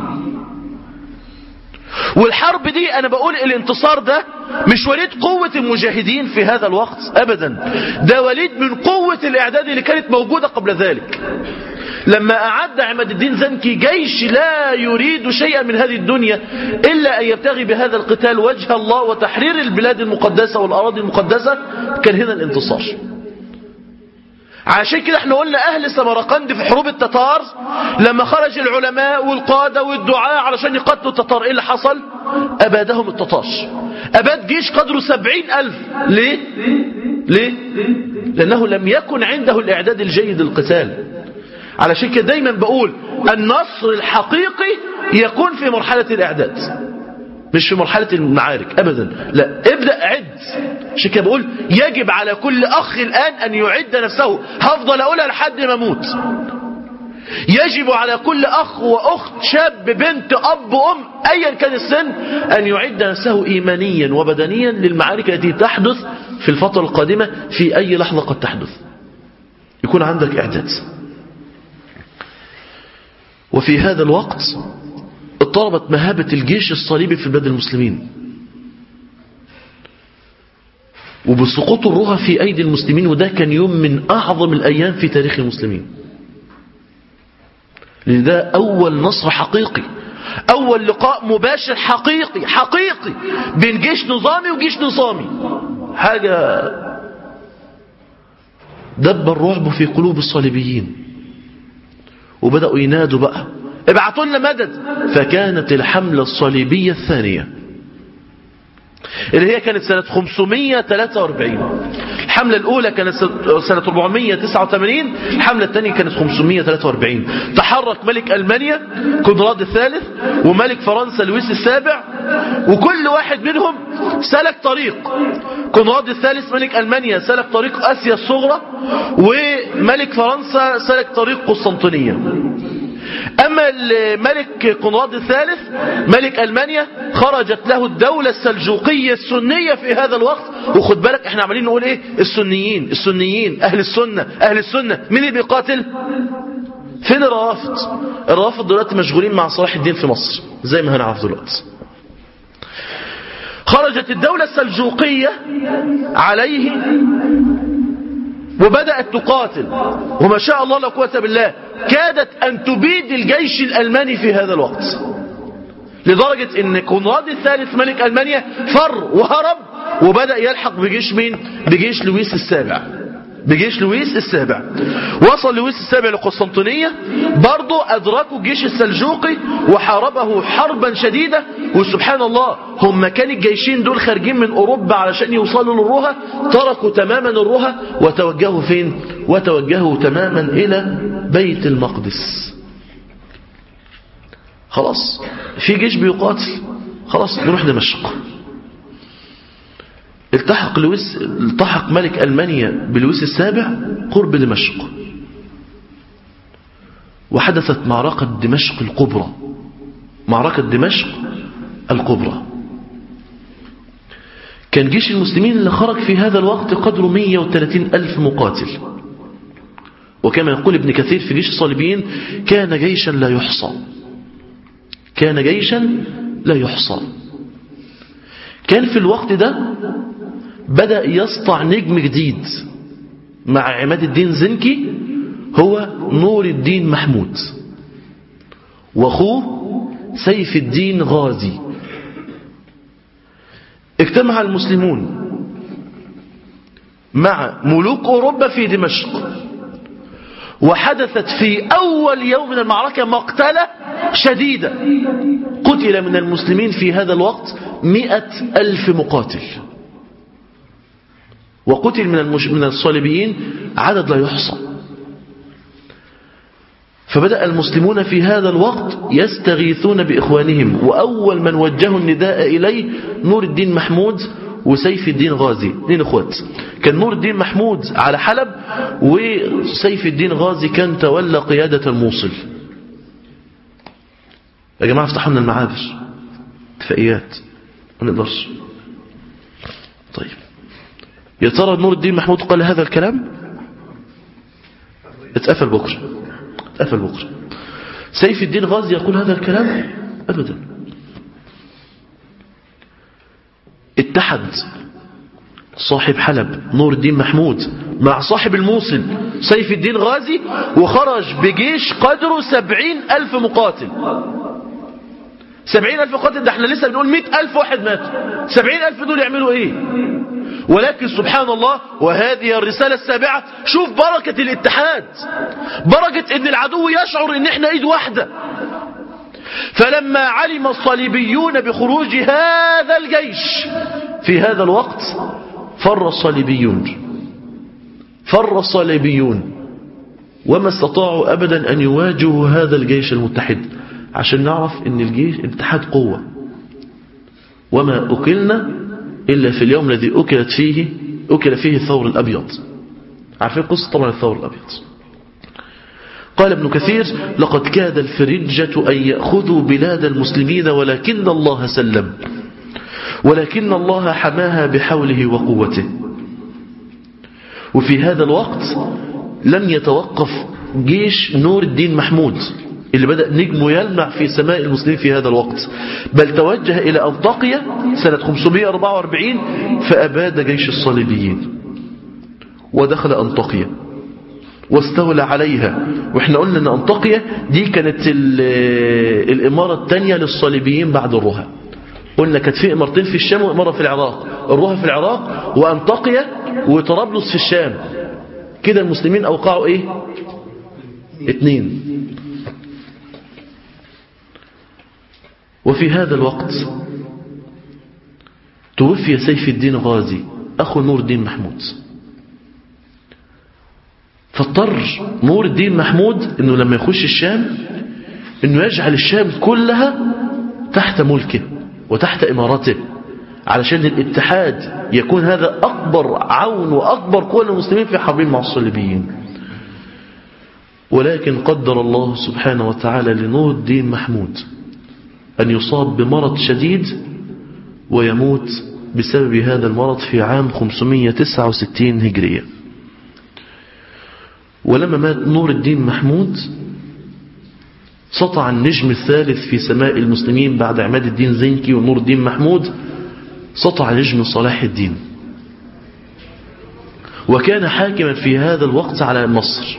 والحرب دي أنا بقول الانتصار ده مش وليد قوة المجاهدين في هذا الوقت أبدا ده وليد من قوة الإعداد اللي كانت موجودة قبل ذلك لما أعد عماد الدين زنكي جيش لا يريد شيئا من هذه الدنيا إلا أن يبتغي بهذا القتال وجه الله وتحرير البلاد المقدسة والأراضي المقدسة كان هنا الانتصار عشان كده احنا قلنا اهل سمرقند في حروب التتار لما خرج العلماء والقادة والدعاء علشان يقتلوا التتار ايه اللي حصل ابادهم التتار اباد جيش قدره سبعين الف ليه ليه لانه لم يكن عنده الاعداد الجيد للقتال علشان كده دايما بقول النصر الحقيقي يكون في مرحلة الاعداد مش في مرحلة المعارك أبدا لا ابدأ عد عشان كده بقول يجب على كل أخ الآن أن يعد نفسه هفضل أقولها لحد ما أموت يجب على كل أخ وأخت شاب بنت أب أم أيا كان السن أن يعد نفسه إيمانيا وبدنيا للمعارك التي تحدث في الفترة القادمة في أي لحظة قد تحدث يكون عندك إعداد وفي هذا الوقت اضطربت مهابة الجيش الصليبي في بلاد المسلمين وبسقوط الرهى في أيدي المسلمين وده كان يوم من أعظم الأيام في تاريخ المسلمين لأن ده أول نصر حقيقي أول لقاء مباشر حقيقي حقيقي بين جيش نظامي وجيش نظامي حاجة دب الرعب في قلوب الصليبيين وبدأوا ينادوا بقى ابعتوا لنا مدد فكانت الحملة الصليبية الثانية اللي هي كانت سنة 543 الحملة الأولى كانت سنة 489 الحملة الثانية كانت 543 تحرك ملك ألمانيا كونراد الثالث وملك فرنسا لويس السابع وكل واحد منهم سلك طريق كونراد الثالث ملك ألمانيا سلك طريق آسيا الصغرى وملك فرنسا سلك طريق قسطنطينية أما الملك قنراض الثالث ملك ألمانيا خرجت له الدولة السلجوقية السنية في هذا الوقت وخد بالك احنا عمالين نقول ايه السنيين السنيين أهل السنة أهل السنة مين اللي بيقاتل فين الروافض الروافض دلوقتي مشغولين مع صلاح الدين في مصر زي ما هنعرف دلوقتي خرجت الدولة السلجوقية عليه وبدأت تقاتل وما شاء الله لا قوة بالله كادت أن تبيد الجيش الألماني في هذا الوقت لدرجة أن كونراد الثالث ملك ألمانيا فر وهرب وبدأ يلحق بجيش مين بجيش لويس السابع بجيش لويس السابع وصل لويس السابع لقسطنطينية برضه أدركوا الجيش السلجوقي وحاربه حربا شديدة وسبحان الله هم كان الجيشين دول خارجين من أوروبا علشان يوصلوا للرها تركوا تماما الرها وتوجهوا فين وتوجهوا تماما إلى بيت المقدس خلاص في جيش بيقاتل خلاص نروح دمشق التحق لويس التحق ملك ألمانيا بلويس السابع قرب دمشق وحدثت معركة دمشق الكبرى معركة دمشق الكبرى كان جيش المسلمين اللي خرج في هذا الوقت قدره 130 ألف مقاتل وكما يقول ابن كثير في جيش الصليبيين كان جيشا لا يحصى كان جيشا لا يحصى كان في الوقت ده بدأ يسطع نجم جديد مع عماد الدين زنكي هو نور الدين محمود واخوه سيف الدين غازي اجتمع المسلمون مع ملوك أوروبا في دمشق وحدثت في أول يوم من المعركة مقتلة شديدة قتل من المسلمين في هذا الوقت مئة ألف مقاتل وقتل من, المش... من الصليبيين عدد لا يحصى فبدأ المسلمون في هذا الوقت يستغيثون بإخوانهم وأول من وجهوا النداء إليه نور الدين محمود وسيف الدين غازي اثنين اخوات كان نور الدين محمود على حلب وسيف الدين غازي كان تولى قيادة الموصل يا جماعة افتحوا لنا المعابر اتفاقيات ما نقدرش طيب يا ترى نور الدين محمود قال هذا الكلام اتقفل بكرة اتقفل بكرة سيف الدين غازي يقول هذا الكلام أبدا اتحد صاحب حلب نور الدين محمود مع صاحب الموصل سيف الدين غازي وخرج بجيش قدره سبعين ألف مقاتل سبعين ألف مقاتل ده احنا لسه بنقول مئة ألف واحد ماتوا سبعين ألف دول يعملوا ايه ولكن سبحان الله وهذه الرسالة السابعة شوف بركة الاتحاد بركة ان العدو يشعر ان احنا ايد واحدة فلما علم الصليبيون بخروج هذا الجيش في هذا الوقت فر الصليبيون فر الصليبيون وما استطاعوا أبدا أن يواجهوا هذا الجيش المتحد عشان نعرف أن الجيش اتحاد قوة وما أكلنا إلا في اليوم الذي أكلت فيه أكل فيه الثور الأبيض عارفين قصة طبعا الثور الأبيض قال ابن كثير لقد كاد الفرنجة أن يأخذوا بلاد المسلمين ولكن الله سلم ولكن الله حماها بحوله وقوته وفي هذا الوقت لم يتوقف جيش نور الدين محمود اللي بدأ نجمه يلمع في سماء المسلمين في هذا الوقت بل توجه إلى أنطاقية سنة 544 فأباد جيش الصليبيين ودخل أنطاقية واستولى عليها واحنا قلنا ان انطاقية دي كانت الامارة الثانية للصليبيين بعد الرها قلنا كانت في امارتين في الشام وامارة في العراق الرها في العراق وانطاقية وطرابلس في الشام كده المسلمين اوقعوا ايه اتنين وفي هذا الوقت توفي سيف الدين غازي اخو نور الدين محمود فاضطر نور الدين محمود انه لما يخش الشام انه يجعل الشام كلها تحت ملكه وتحت امارته علشان الاتحاد يكون هذا اكبر عون واكبر قوة للمسلمين في حربين مع الصليبيين ولكن قدر الله سبحانه وتعالى لنور الدين محمود ان يصاب بمرض شديد ويموت بسبب هذا المرض في عام 569 هجريه ولما مات نور الدين محمود سطع النجم الثالث في سماء المسلمين بعد عماد الدين زنكي ونور الدين محمود سطع نجم صلاح الدين وكان حاكما في هذا الوقت على مصر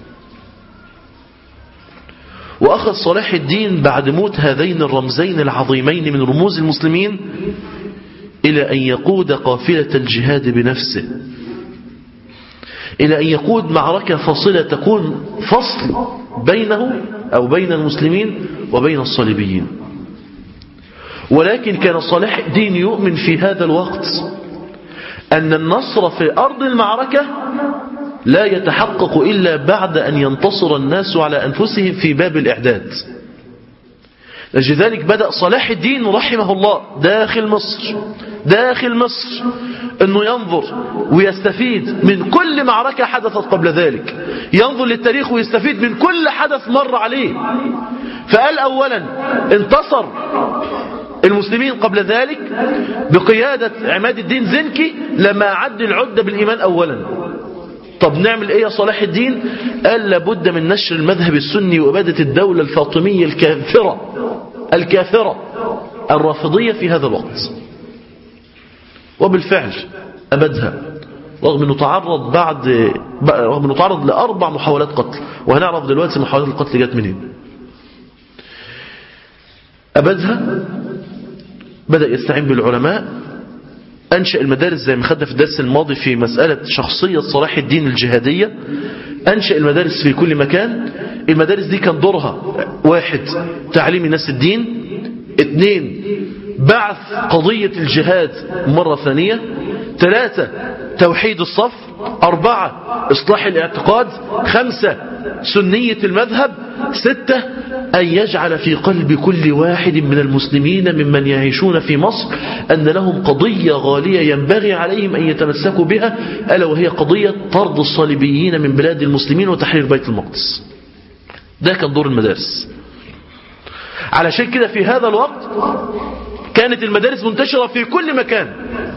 وأخذ صلاح الدين بعد موت هذين الرمزين العظيمين من رموز المسلمين إلى أن يقود قافلة الجهاد بنفسه إلى أن يقود معركة فاصلة تكون فصل بينه أو بين المسلمين وبين الصليبيين ولكن كان صلاح الدين يؤمن في هذا الوقت أن النصر في أرض المعركة لا يتحقق إلا بعد أن ينتصر الناس على أنفسهم في باب الإعداد لذلك بدأ صلاح الدين رحمه الله داخل مصر داخل مصر أنه ينظر ويستفيد من كل معركة حدثت قبل ذلك ينظر للتاريخ ويستفيد من كل حدث مر عليه فقال أولا انتصر المسلمين قبل ذلك بقيادة عماد الدين زنكي لما عد العدة بالإيمان أولا طب نعمل ايه يا صلاح الدين قال لابد من نشر المذهب السني وإبادة الدولة الفاطمية الكافرة الكافرة الرافضية في هذا الوقت وبالفعل أبدها رغم أنه تعرض بعد رغم أنه تعرض لأربع محاولات قتل وهنعرف دلوقتي محاولات القتل جت منين أبدها بدأ يستعين بالعلماء أنشأ المدارس زي ما خدنا في الدرس الماضي في مسألة شخصية صلاح الدين الجهادية أنشأ المدارس في كل مكان المدارس دي كان دورها واحد تعليم الناس الدين اثنين بعث قضية الجهاد مرة ثانية ثلاثة توحيد الصف أربعة إصلاح الاعتقاد خمسة سنية المذهب ستة أن يجعل في قلب كل واحد من المسلمين ممن يعيشون في مصر أن لهم قضية غالية ينبغي عليهم أن يتمسكوا بها ألا وهي قضية طرد الصليبيين من بلاد المسلمين وتحرير بيت المقدس ده كان دور المدارس علشان كده في هذا الوقت كانت المدارس منتشرة في كل مكان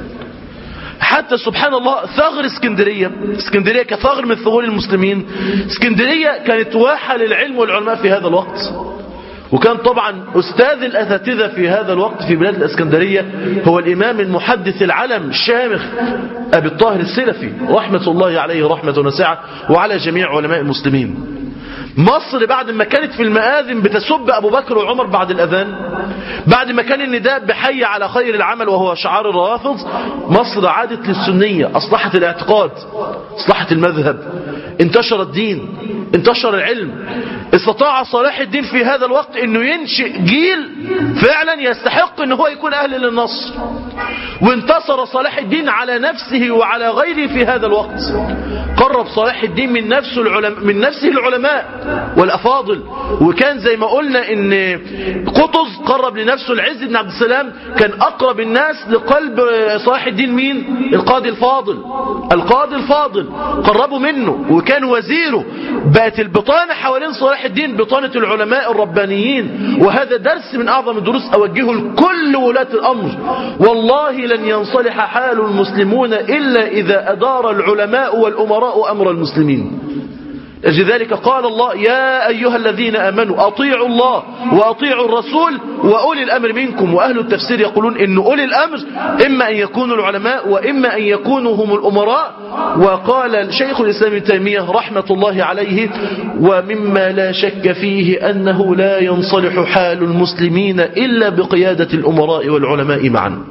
حتى سبحان الله ثغر اسكندرية اسكندرية كثغر من ثغور المسلمين اسكندرية كانت واحة للعلم والعلماء في هذا الوقت وكان طبعا أستاذ الأساتذة في هذا الوقت في بلاد الأسكندرية هو الإمام المحدث العلم الشامخ أبي الطاهر السلفي رحمة الله عليه رحمة واسعة وعلى جميع علماء المسلمين مصر بعد ما كانت في المآذن بتسب أبو بكر وعمر بعد الأذان بعد ما كان النداء بحي على خير العمل وهو شعار الروافض مصر عادت للسنية أصلحت الاعتقاد أصلحت المذهب انتشر الدين انتشر العلم استطاع صلاح الدين في هذا الوقت انه ينشئ جيل فعلا يستحق ان هو يكون اهل للنصر وانتصر صلاح الدين على نفسه وعلى غيره في هذا الوقت قرب صلاح الدين من نفسه العلماء من نفسه العلماء والافاضل وكان زي ما قلنا ان قطز قرب لنفسه العز بن عبد السلام كان اقرب الناس لقلب صلاح الدين مين القاضي الفاضل القاضي الفاضل قربوا منه وكان وزيره بقت البطانه حوالين صلاح الدين بطانه العلماء الربانيين وهذا درس من اعظم الدروس اوجهه لكل ولاة الامر والله لن ينصلح حال المسلمون الا اذا ادار العلماء والامراء امر المسلمين لذلك قال الله يا أيها الذين أمنوا أطيعوا الله وأطيعوا الرسول وأولي الأمر منكم وأهل التفسير يقولون إن أولي الأمر إما أن يكونوا العلماء وإما أن يكونوا هم الأمراء وقال شيخ الإسلام ابن تيمية رحمة الله عليه ومما لا شك فيه أنه لا ينصلح حال المسلمين إلا بقيادة الأمراء والعلماء معا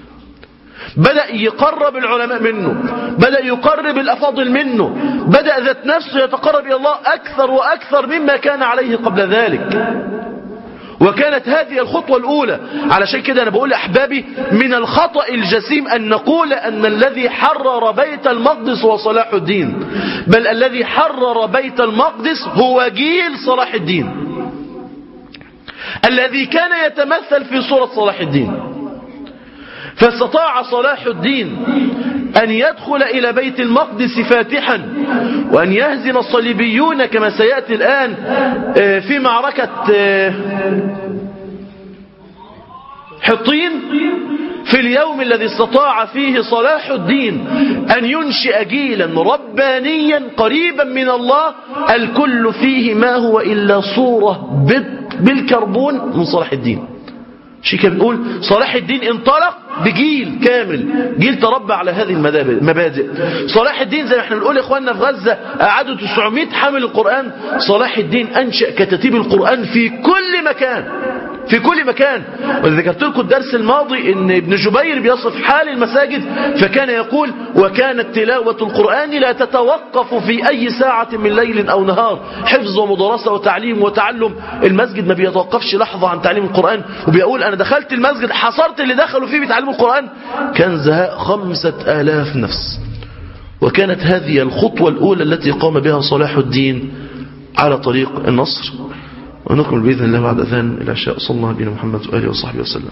بدأ يقرب العلماء منه بدأ يقرب الأفاضل منه بدأ ذات نفسه يتقرب إلى الله أكثر وأكثر مما كان عليه قبل ذلك وكانت هذه الخطوة الأولى علشان كده أنا بقول أحبابي من الخطأ الجسيم أن نقول أن الذي حرر بيت المقدس هو صلاح الدين بل الذي حرر بيت المقدس هو جيل صلاح الدين الذي كان يتمثل في صورة صلاح الدين فاستطاع صلاح الدين أن يدخل إلى بيت المقدس فاتحا وأن يهزم الصليبيون كما سيأتي الآن في معركة حطين في اليوم الذي استطاع فيه صلاح الدين أن ينشئ جيلا ربانيا قريبا من الله الكل فيه ما هو إلا صورة بالكربون من صلاح الدين شيء كان بنقول صلاح الدين انطلق بجيل كامل جيل تربى على هذه المبادئ صلاح الدين زي ما احنا بنقول اخواننا في غزة قعدوا 900 حامل القرآن صلاح الدين انشأ كتاتيب القرآن في كل مكان في كل مكان وذكرت لكم الدرس الماضي ان ابن جبير بيصف حال المساجد فكان يقول وكانت تلاوة القرآن لا تتوقف في أي ساعة من ليل أو نهار حفظ ومدرسة وتعليم وتعلم المسجد ما بيتوقفش لحظة عن تعليم القرآن وبيقول أنا دخلت المسجد حصرت اللي دخلوا فيه بيتعلموا القرآن كان زهاء خمسة آلاف نفس وكانت هذه الخطوة الأولى التي قام بها صلاح الدين على طريق النصر ونكمل بإذن الله بعد أذان العشاء صلى الله عليه محمد وآله وصحبه وسلم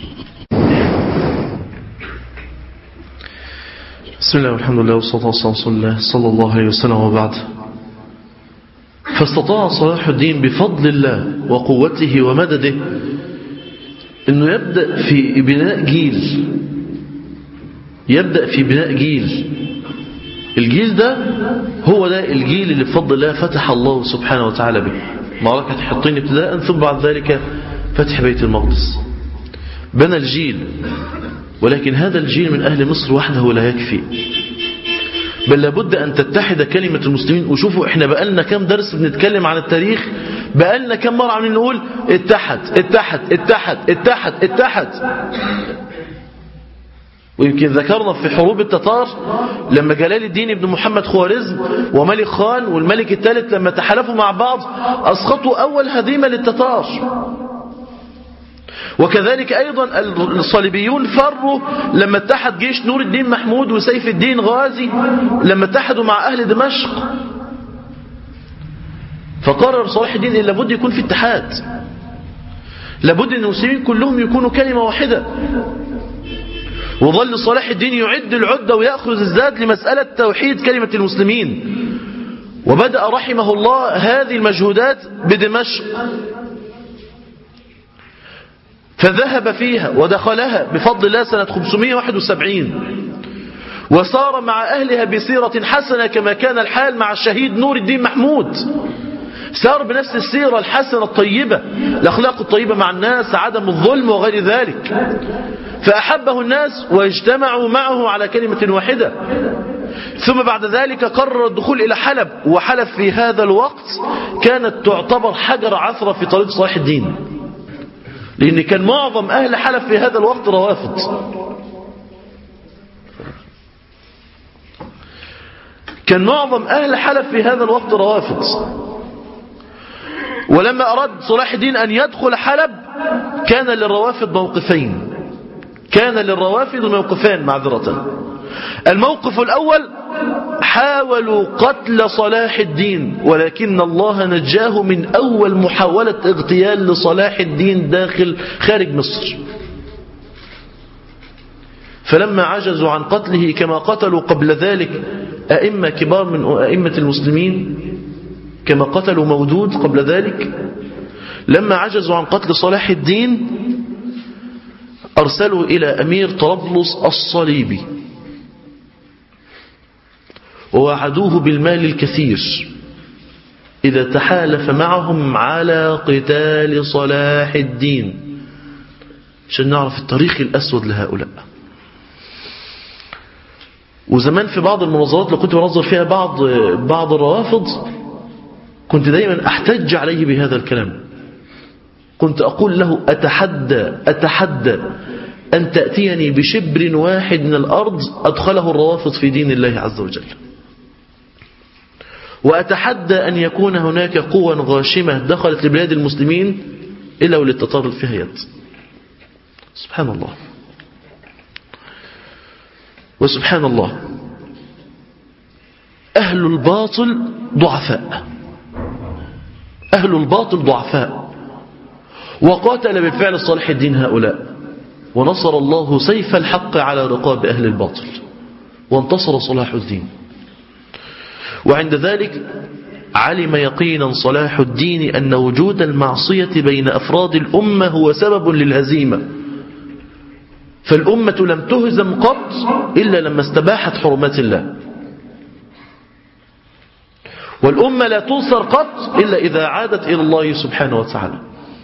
بسم الله والحمد لله والصلاة والسلام على رسول الله صلى الله عليه وسلم وبعد فاستطاع صلاح الدين بفضل الله وقوته ومدده أنه يبدأ في بناء جيل يبدأ في بناء جيل الجيل ده هو ده الجيل اللي بفضل الله فتح الله سبحانه وتعالى به معركة حطين ابتداء ثم بعد ذلك فتح بيت المقدس بنى الجيل ولكن هذا الجيل من أهل مصر وحده لا يكفي بل لابد أن تتحد كلمة المسلمين وشوفوا احنا بقالنا كم درس بنتكلم عن التاريخ بقالنا كم مرة عم نقول اتحد اتحد اتحد اتحد اتحد ويمكن ذكرنا في حروب التتار لما جلال الدين بن محمد خوارزم وملك خان والملك الثالث لما تحالفوا مع بعض أسقطوا أول هزيمة للتتار وكذلك أيضا الصليبيون فروا لما اتحد جيش نور الدين محمود وسيف الدين غازي لما اتحدوا مع أهل دمشق فقرر صلاح الدين إن لابد يكون في اتحاد لابد أن المسلمين كلهم يكونوا كلمة واحدة وظل صلاح الدين يعد العدة ويأخذ الزاد لمسألة توحيد كلمة المسلمين وبدأ رحمه الله هذه المجهودات بدمشق فذهب فيها ودخلها بفضل الله سنة 571 وصار مع أهلها بسيرة حسنة كما كان الحال مع الشهيد نور الدين محمود سار بنفس السيرة الحسنة الطيبة الأخلاق الطيبة مع الناس عدم الظلم وغير ذلك فأحبه الناس واجتمعوا معه على كلمة واحدة ثم بعد ذلك قرر الدخول إلى حلب وحلب في هذا الوقت كانت تعتبر حجر عثرة في طريق صلاح الدين لأن كان معظم أهل حلب في هذا الوقت روافض كان معظم أهل حلب في هذا الوقت روافض ولما أراد صلاح الدين أن يدخل حلب كان للروافض موقفين كان للروافض موقفان معذرة الموقف الأول حاولوا قتل صلاح الدين ولكن الله نجاه من أول محاولة اغتيال لصلاح الدين داخل خارج مصر فلما عجزوا عن قتله كما قتلوا قبل ذلك أئمة كبار من أئمة المسلمين كما قتلوا مودود قبل ذلك لما عجزوا عن قتل صلاح الدين أرسلوا إلى أمير طرابلس الصليبي ووعدوه بالمال الكثير إذا تحالف معهم على قتال صلاح الدين عشان نعرف التاريخ الأسود لهؤلاء وزمان في بعض المناظرات اللي كنت بنظر فيها بعض بعض الروافض كنت دايما أحتج عليه بهذا الكلام كنت أقول له أتحدى أتحدى أن تأتيني بشبر واحد من الأرض أدخله الروافض في دين الله عز وجل وأتحدى أن يكون هناك قوة غاشمة دخلت لبلاد المسلمين إلا وللتطرد فيها يد سبحان الله وسبحان الله أهل الباطل ضعفاء أهل الباطل ضعفاء وقاتل بالفعل صالح الدين هؤلاء ونصر الله سيف الحق على رقاب أهل الباطل وانتصر صلاح الدين وعند ذلك علم يقينا صلاح الدين أن وجود المعصية بين أفراد الأمة هو سبب للهزيمة فالأمة لم تهزم قط إلا لما استباحت حرمات الله والأمة لا تنصر قط إلا إذا عادت إلى الله سبحانه وتعالى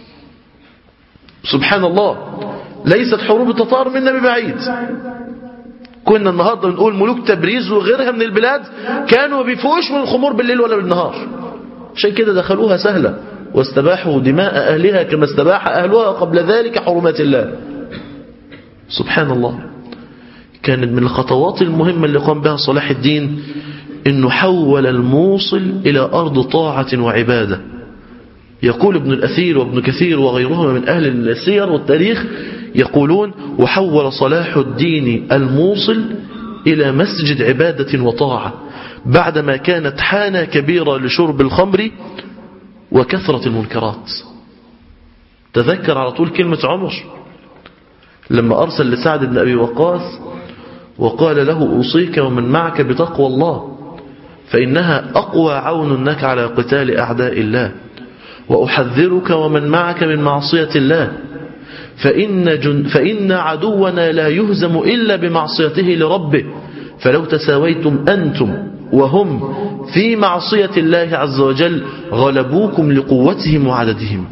سبحان الله ليست حروب التتار منا ببعيد كنا النهاردة نقول ملوك تبريز وغيرها من البلاد كانوا ما بيفوقوش من الخمور بالليل ولا بالنهار عشان كده دخلوها سهلة واستباحوا دماء أهلها كما استباح أهلها قبل ذلك حرمات الله سبحان الله كانت من الخطوات المهمة اللي قام بها صلاح الدين انه حول الموصل الى ارض طاعة وعبادة يقول ابن الاثير وابن كثير وغيرهما من اهل السير والتاريخ يقولون وحول صلاح الدين الموصل الى مسجد عبادة وطاعة بعدما كانت حانة كبيرة لشرب الخمر وكثرة المنكرات تذكر على طول كلمة عمر لما أرسل لسعد بن أبي وقاص وقال له أوصيك ومن معك بتقوى الله فإنها أقوى عون لك على قتال أعداء الله وأحذرك ومن معك من معصية الله فإن, جن فإن عدونا لا يهزم إلا بمعصيته لربه فلو تساويتم أنتم وهم في معصية الله عز وجل غلبوكم لقوتهم وعددهم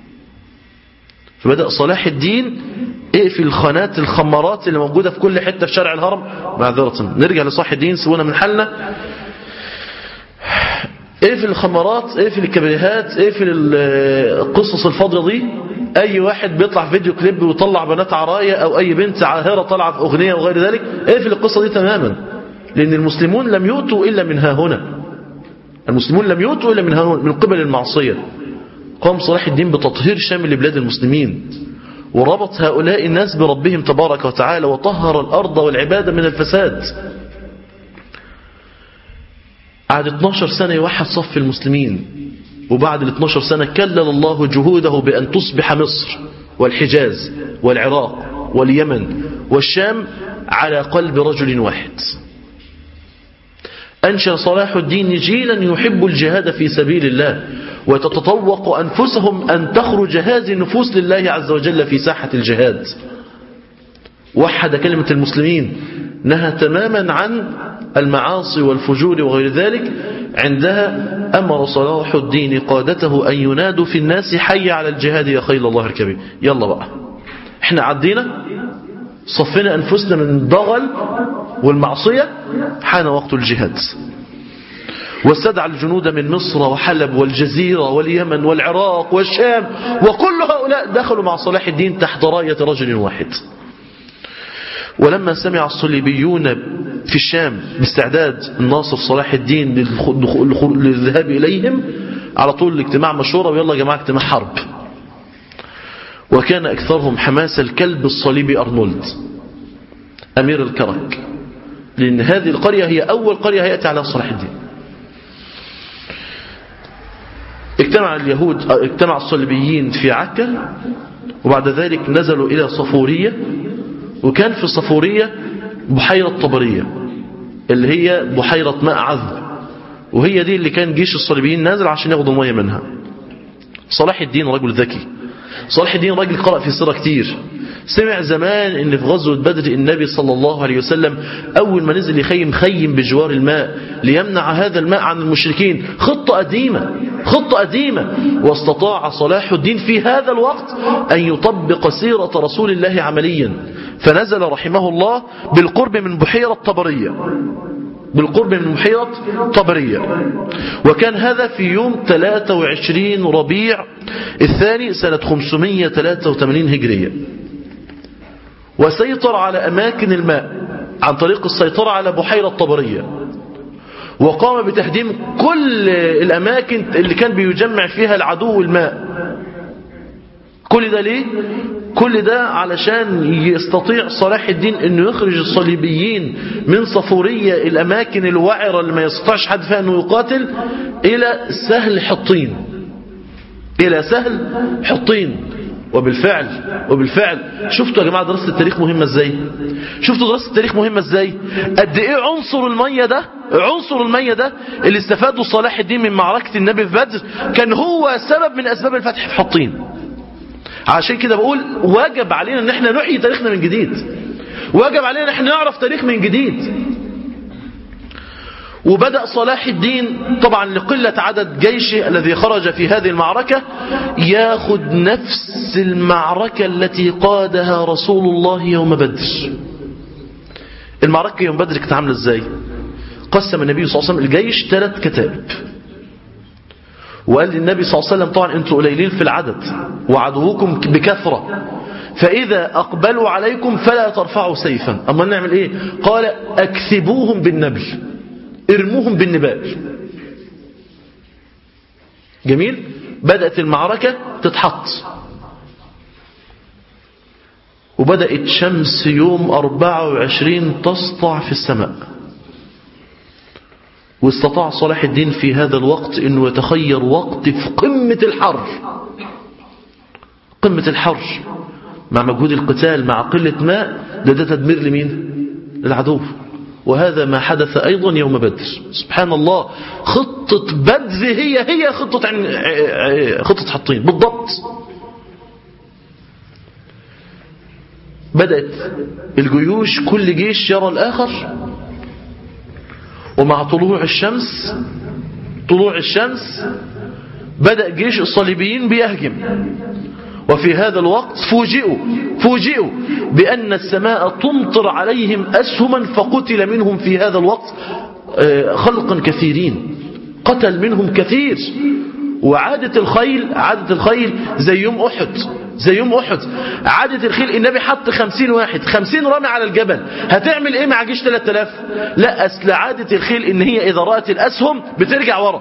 فبدأ صلاح الدين اقفل الخانات الخمارات اللي موجودة في كل حتة في شارع الهرم معذرة نرجع لصلاح الدين سوونا من حالنا اقفل الخمارات اقفل الكبريهات اقفل القصص الفاضية دي اي واحد بيطلع في فيديو كليب ويطلع بنات عراية او اي بنت عاهرة طالعة في اغنية وغير ذلك اقفل القصة دي تماما لان المسلمون لم يؤتوا الا من ها هنا المسلمون لم يؤتوا الا من ها هنا من قبل المعصية قام صلاح الدين بتطهير شامل لبلاد المسلمين وربط هؤلاء الناس بربهم تبارك وتعالى وطهر الأرض والعبادة من الفساد قعد 12 سنة يوحد صف المسلمين وبعد ال 12 سنة كلل الله جهوده بأن تصبح مصر والحجاز والعراق واليمن والشام على قلب رجل واحد أنشأ صلاح الدين جيلا يحب الجهاد في سبيل الله وتتطوق أنفسهم أن تخرج هذه النفوس لله عز وجل في ساحة الجهاد وحد كلمة المسلمين نهى تماما عن المعاصي والفجور وغير ذلك عندها أمر صلاح الدين قادته أن ينادوا في الناس حي على الجهاد يا خيل الله الكبير يلا بقى احنا عدينا صفنا أنفسنا من الضغل والمعصية حان وقت الجهاد واستدعى الجنود من مصر وحلب والجزيرة واليمن والعراق والشام وكل هؤلاء دخلوا مع صلاح الدين تحت راية رجل واحد ولما سمع الصليبيون في الشام باستعداد الناصر صلاح الدين للذهاب إليهم على طول الاجتماع مشورة ويلا يا جماعة اجتماع حرب وكان أكثرهم حماس الكلب الصليبي أرنولد أمير الكرك لأن هذه القرية هي أول قرية يأتي على صلاح الدين اجتمع اليهود اجتمع الصليبيين في عكا وبعد ذلك نزلوا إلى صفورية وكان في صفورية بحيرة طبرية اللي هي بحيرة ماء عذب وهي دي اللي كان جيش الصليبيين نازل عشان ياخدوا مية منها صلاح الدين رجل ذكي صلاح الدين راجل قرأ في السيرة كتير سمع زمان ان في غزوة بدر النبي صلى الله عليه وسلم اول ما نزل يخيم خيم بجوار الماء ليمنع هذا الماء عن المشركين خطة قديمة خطة قديمة واستطاع صلاح الدين في هذا الوقت ان يطبق سيرة رسول الله عمليا فنزل رحمه الله بالقرب من بحيرة طبرية بالقرب من بحيرة طبرية وكان هذا في يوم 23 ربيع الثاني سنة 583 هجرية وسيطر على أماكن الماء عن طريق السيطرة على بحيرة طبرية وقام بتهديم كل الأماكن اللي كان بيجمع فيها العدو الماء كل ده ليه؟ كل ده علشان يستطيع صلاح الدين انه يخرج الصليبيين من صفورية الاماكن الوعرة اللي ما يستطيعش حد فيها انه يقاتل الى سهل حطين الى سهل حطين وبالفعل وبالفعل شفتوا يا جماعة دراسة التاريخ مهمة ازاي شفتوا دراسة التاريخ مهمة ازاي قد ايه عنصر المية ده عنصر المية ده اللي استفادوا صلاح الدين من معركة النبي في بدر كان هو سبب من اسباب الفتح في حطين عشان كده بقول واجب علينا ان احنا نحيي تاريخنا من جديد واجب علينا ان احنا نعرف تاريخ من جديد وبدأ صلاح الدين طبعا لقلة عدد جيشه الذي خرج في هذه المعركة ياخد نفس المعركة التي قادها رسول الله يوم بدر المعركة يوم بدر كانت عاملة ازاي قسم النبي صلى الله عليه وسلم الجيش ثلاث كتائب وقال للنبي صلى الله عليه وسلم طبعا انتوا قليلين في العدد وعدوكم بكثرة فإذا أقبلوا عليكم فلا ترفعوا سيفا أما نعمل إيه قال أكثبوهم بالنبل ارموهم بالنبال جميل بدأت المعركة تتحط وبدأت شمس يوم 24 تسطع في السماء واستطاع صلاح الدين في هذا الوقت أنه يتخير وقت في قمة الحر قمة الحر مع مجهود القتال مع قلة ماء ده ده تدمير لمين للعدو وهذا ما حدث أيضا يوم بدر سبحان الله خطة بدر هي هي خطة عن خطة حطين بالضبط بدأت الجيوش كل جيش يرى الآخر ومع طلوع الشمس طلوع الشمس بدأ جيش الصليبيين بيهجم وفي هذا الوقت فوجئوا فوجئوا بأن السماء تمطر عليهم أسهما فقتل منهم في هذا الوقت خلقا كثيرين قتل منهم كثير وعادة الخيل عادة الخيل زي يوم أحد زي يوم أحد عادة الخيل النبي حط خمسين واحد خمسين رمي على الجبل هتعمل ايه مع جيش 3000 لا أصل عادة الخيل ان هي إذا رأت الأسهم بترجع ورا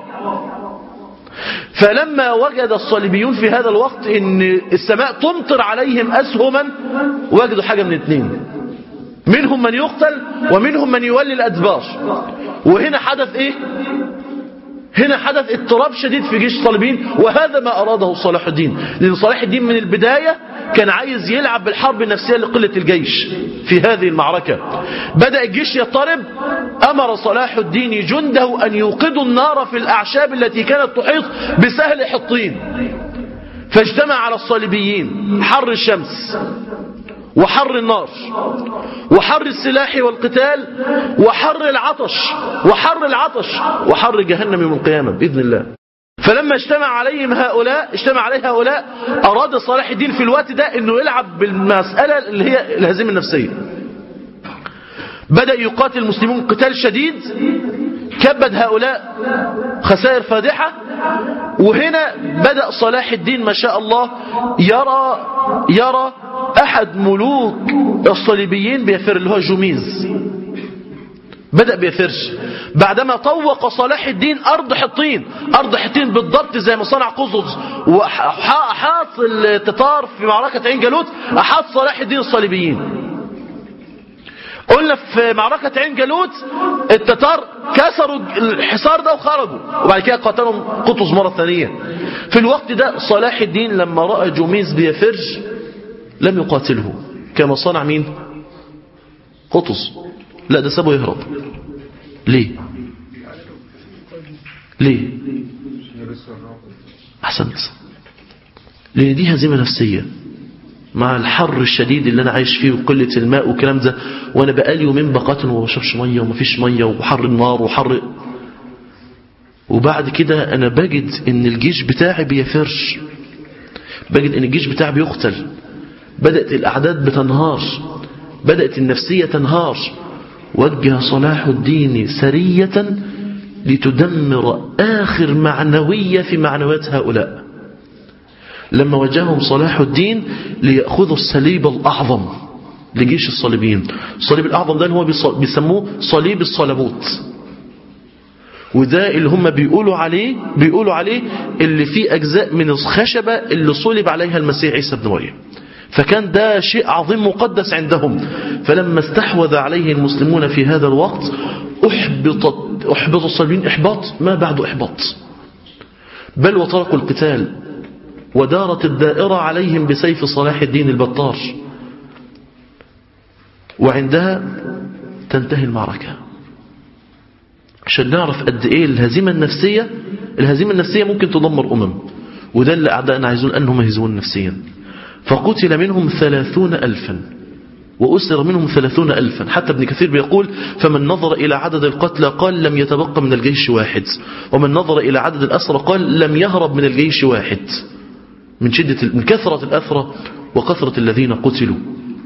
فلما وجد الصليبيون في هذا الوقت ان السماء تمطر عليهم أسهما وجدوا حاجة من اثنين منهم من يقتل ومنهم من يولي الأدبار وهنا حدث ايه هنا حدث اضطراب شديد في جيش الصليبيين وهذا ما أراده صلاح الدين لأن صلاح الدين من البداية كان عايز يلعب بالحرب النفسية لقلة الجيش في هذه المعركة بدأ الجيش يضطرب أمر صلاح الدين جنده أن يوقدوا النار في الأعشاب التي كانت تحيط بسهل حطين فاجتمع على الصليبيين حر الشمس وحر النار وحر السلاح والقتال وحر العطش وحر العطش وحر جهنم يوم القيامة بإذن الله فلما اجتمع عليهم هؤلاء اجتمع عليه هؤلاء أراد صلاح الدين في الوقت ده أنه يلعب بالمسألة اللي هي الهزيمة النفسية بدأ يقاتل المسلمون قتال شديد كبد هؤلاء خسائر فادحة وهنا بدأ صلاح الدين ما شاء الله يرى يرى أحد ملوك الصليبيين بيفر اللي هو جوميز بدأ بيفرش بعدما طوق صلاح الدين أرض حطين أرض حطين بالضبط زي ما صنع قزز وأحاط التتار في معركة عين جالوت أحاط صلاح الدين الصليبيين قلنا في معركة عين جالوت التتار كسروا الحصار ده وخرجوا وبعد كده قاتلهم قطز مرة ثانية في الوقت ده صلاح الدين لما رأى جوميز بيفرج لم يقاتله كما صنع مين قطز لا ده سابه يهرب ليه ليه احسنت لان دي هزيمة نفسية مع الحر الشديد اللي انا عايش فيه وقلة الماء والكلام ده وانا بقالي يومين بقاتل وما بشربش ميه ومفيش ميه وحر النار وحر وبعد كده انا بجد ان الجيش بتاعي بيفرش بجد ان الجيش بتاعي بيقتل بدأت الاعداد بتنهار بدأت النفسية تنهار وجه صلاح الدين سرية لتدمر آخر معنوية في معنويات هؤلاء لما وجههم صلاح الدين ليأخذوا الصليب الأعظم لجيش الصليبيين الصليب الأعظم ده هو بيسموه صليب الصلبوت وده اللي هم بيقولوا عليه بيقولوا عليه اللي فيه أجزاء من الخشبة اللي صلب عليها المسيح عيسى بن مريم فكان ده شيء عظيم مقدس عندهم فلما استحوذ عليه المسلمون في هذا الوقت أحبطت أحبط الصليبيين إحباط ما بعده إحباط بل وتركوا القتال ودارت الدائرة عليهم بسيف صلاح الدين البطار وعندها تنتهي المعركة عشان نعرف قد ايه الهزيمة النفسية الهزيمة النفسية ممكن تدمر أمم وده اللي أعدائنا عايزون أنهم يهزمون نفسيا فقتل منهم ثلاثون ألفا وأسر منهم ثلاثون ألفا حتى ابن كثير بيقول فمن نظر إلى عدد القتلى قال لم يتبقى من الجيش واحد ومن نظر إلى عدد الأسرى قال لم يهرب من الجيش واحد من شدة من كثرة الأثرى وكثرة الذين قتلوا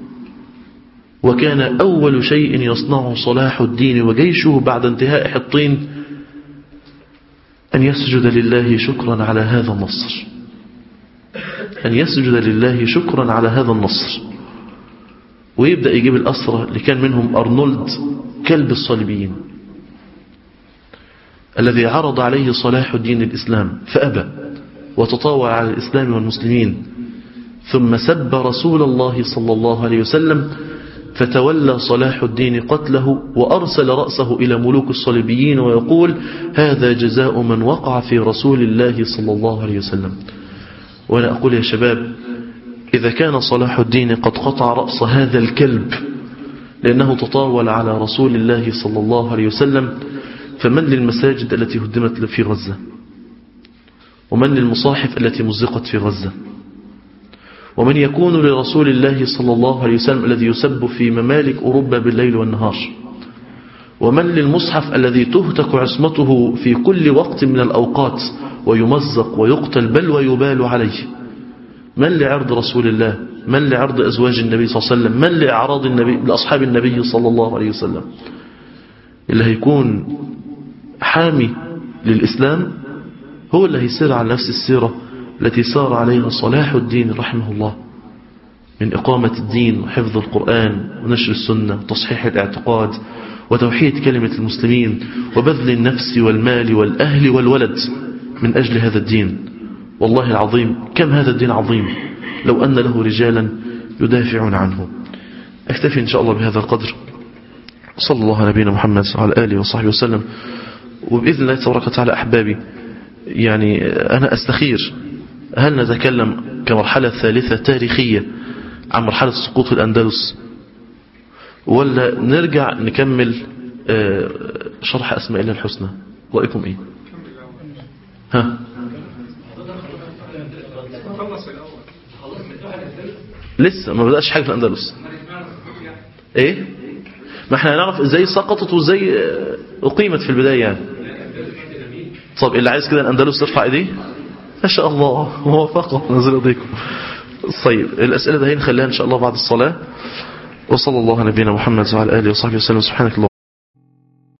وكان أول شيء يصنعه صلاح الدين وجيشه بعد انتهاء حطين أن يسجد لله شكرا على هذا النصر أن يسجد لله شكرا على هذا النصر ويبدأ يجيب الأسرة اللي كان منهم أرنولد كلب الصليبيين الذي عرض عليه صلاح الدين الإسلام فأبى وتطاول على الإسلام والمسلمين ثم سب رسول الله صلى الله عليه وسلم فتولى صلاح الدين قتله وأرسل رأسه إلى ملوك الصليبيين ويقول هذا جزاء من وقع في رسول الله صلى الله عليه وسلم وأنا أقول يا شباب إذا كان صلاح الدين قد قطع رأس هذا الكلب لأنه تطاول على رسول الله صلى الله عليه وسلم فمن للمساجد التي هدمت في غزة ومن للمصاحف التي مزقت في غزة ومن يكون لرسول الله صلى الله عليه وسلم الذي يسب في ممالك أوروبا بالليل والنهار ومن للمصحف الذي تهتك عصمته في كل وقت من الأوقات ويمزق ويقتل بل ويبال عليه من لعرض رسول الله من لعرض أزواج النبي صلى الله عليه وسلم من لأعراض النبي لأصحاب النبي صلى الله عليه وسلم اللي هيكون حامي للإسلام هو اللي هيسير على نفس السيرة التي سار عليها صلاح الدين رحمه الله من إقامة الدين وحفظ القرآن ونشر السنة وتصحيح الاعتقاد وتوحيد كلمة المسلمين وبذل النفس والمال والأهل والولد من أجل هذا الدين والله العظيم كم هذا الدين عظيم لو أن له رجالا يدافعون عنه اكتفي إن شاء الله بهذا القدر صلى الله على نبينا محمد وعلى آله وصحبه وسلم وبإذن الله تبارك وتعالى أحبابي يعني أنا أستخير هل نتكلم كمرحلة ثالثة تاريخية عن مرحلة سقوط الأندلس ولا نرجع نكمل شرح أسماء الله الحسنى رأيكم إيه ها لسه ما بدأش حاجة في الأندلس ايه ما احنا هنعرف ازاي سقطت وازاي اقيمت في البداية يعني طب اللي عايز كده الأندلس ترفع ايديه ما شاء الله موافقة نزل ايديكم طيب الأسئلة ده نخليها إن شاء الله بعد الصلاة وصلى الله على نبينا محمد وعلى آله وصحبه وسلم سبحانك اللهم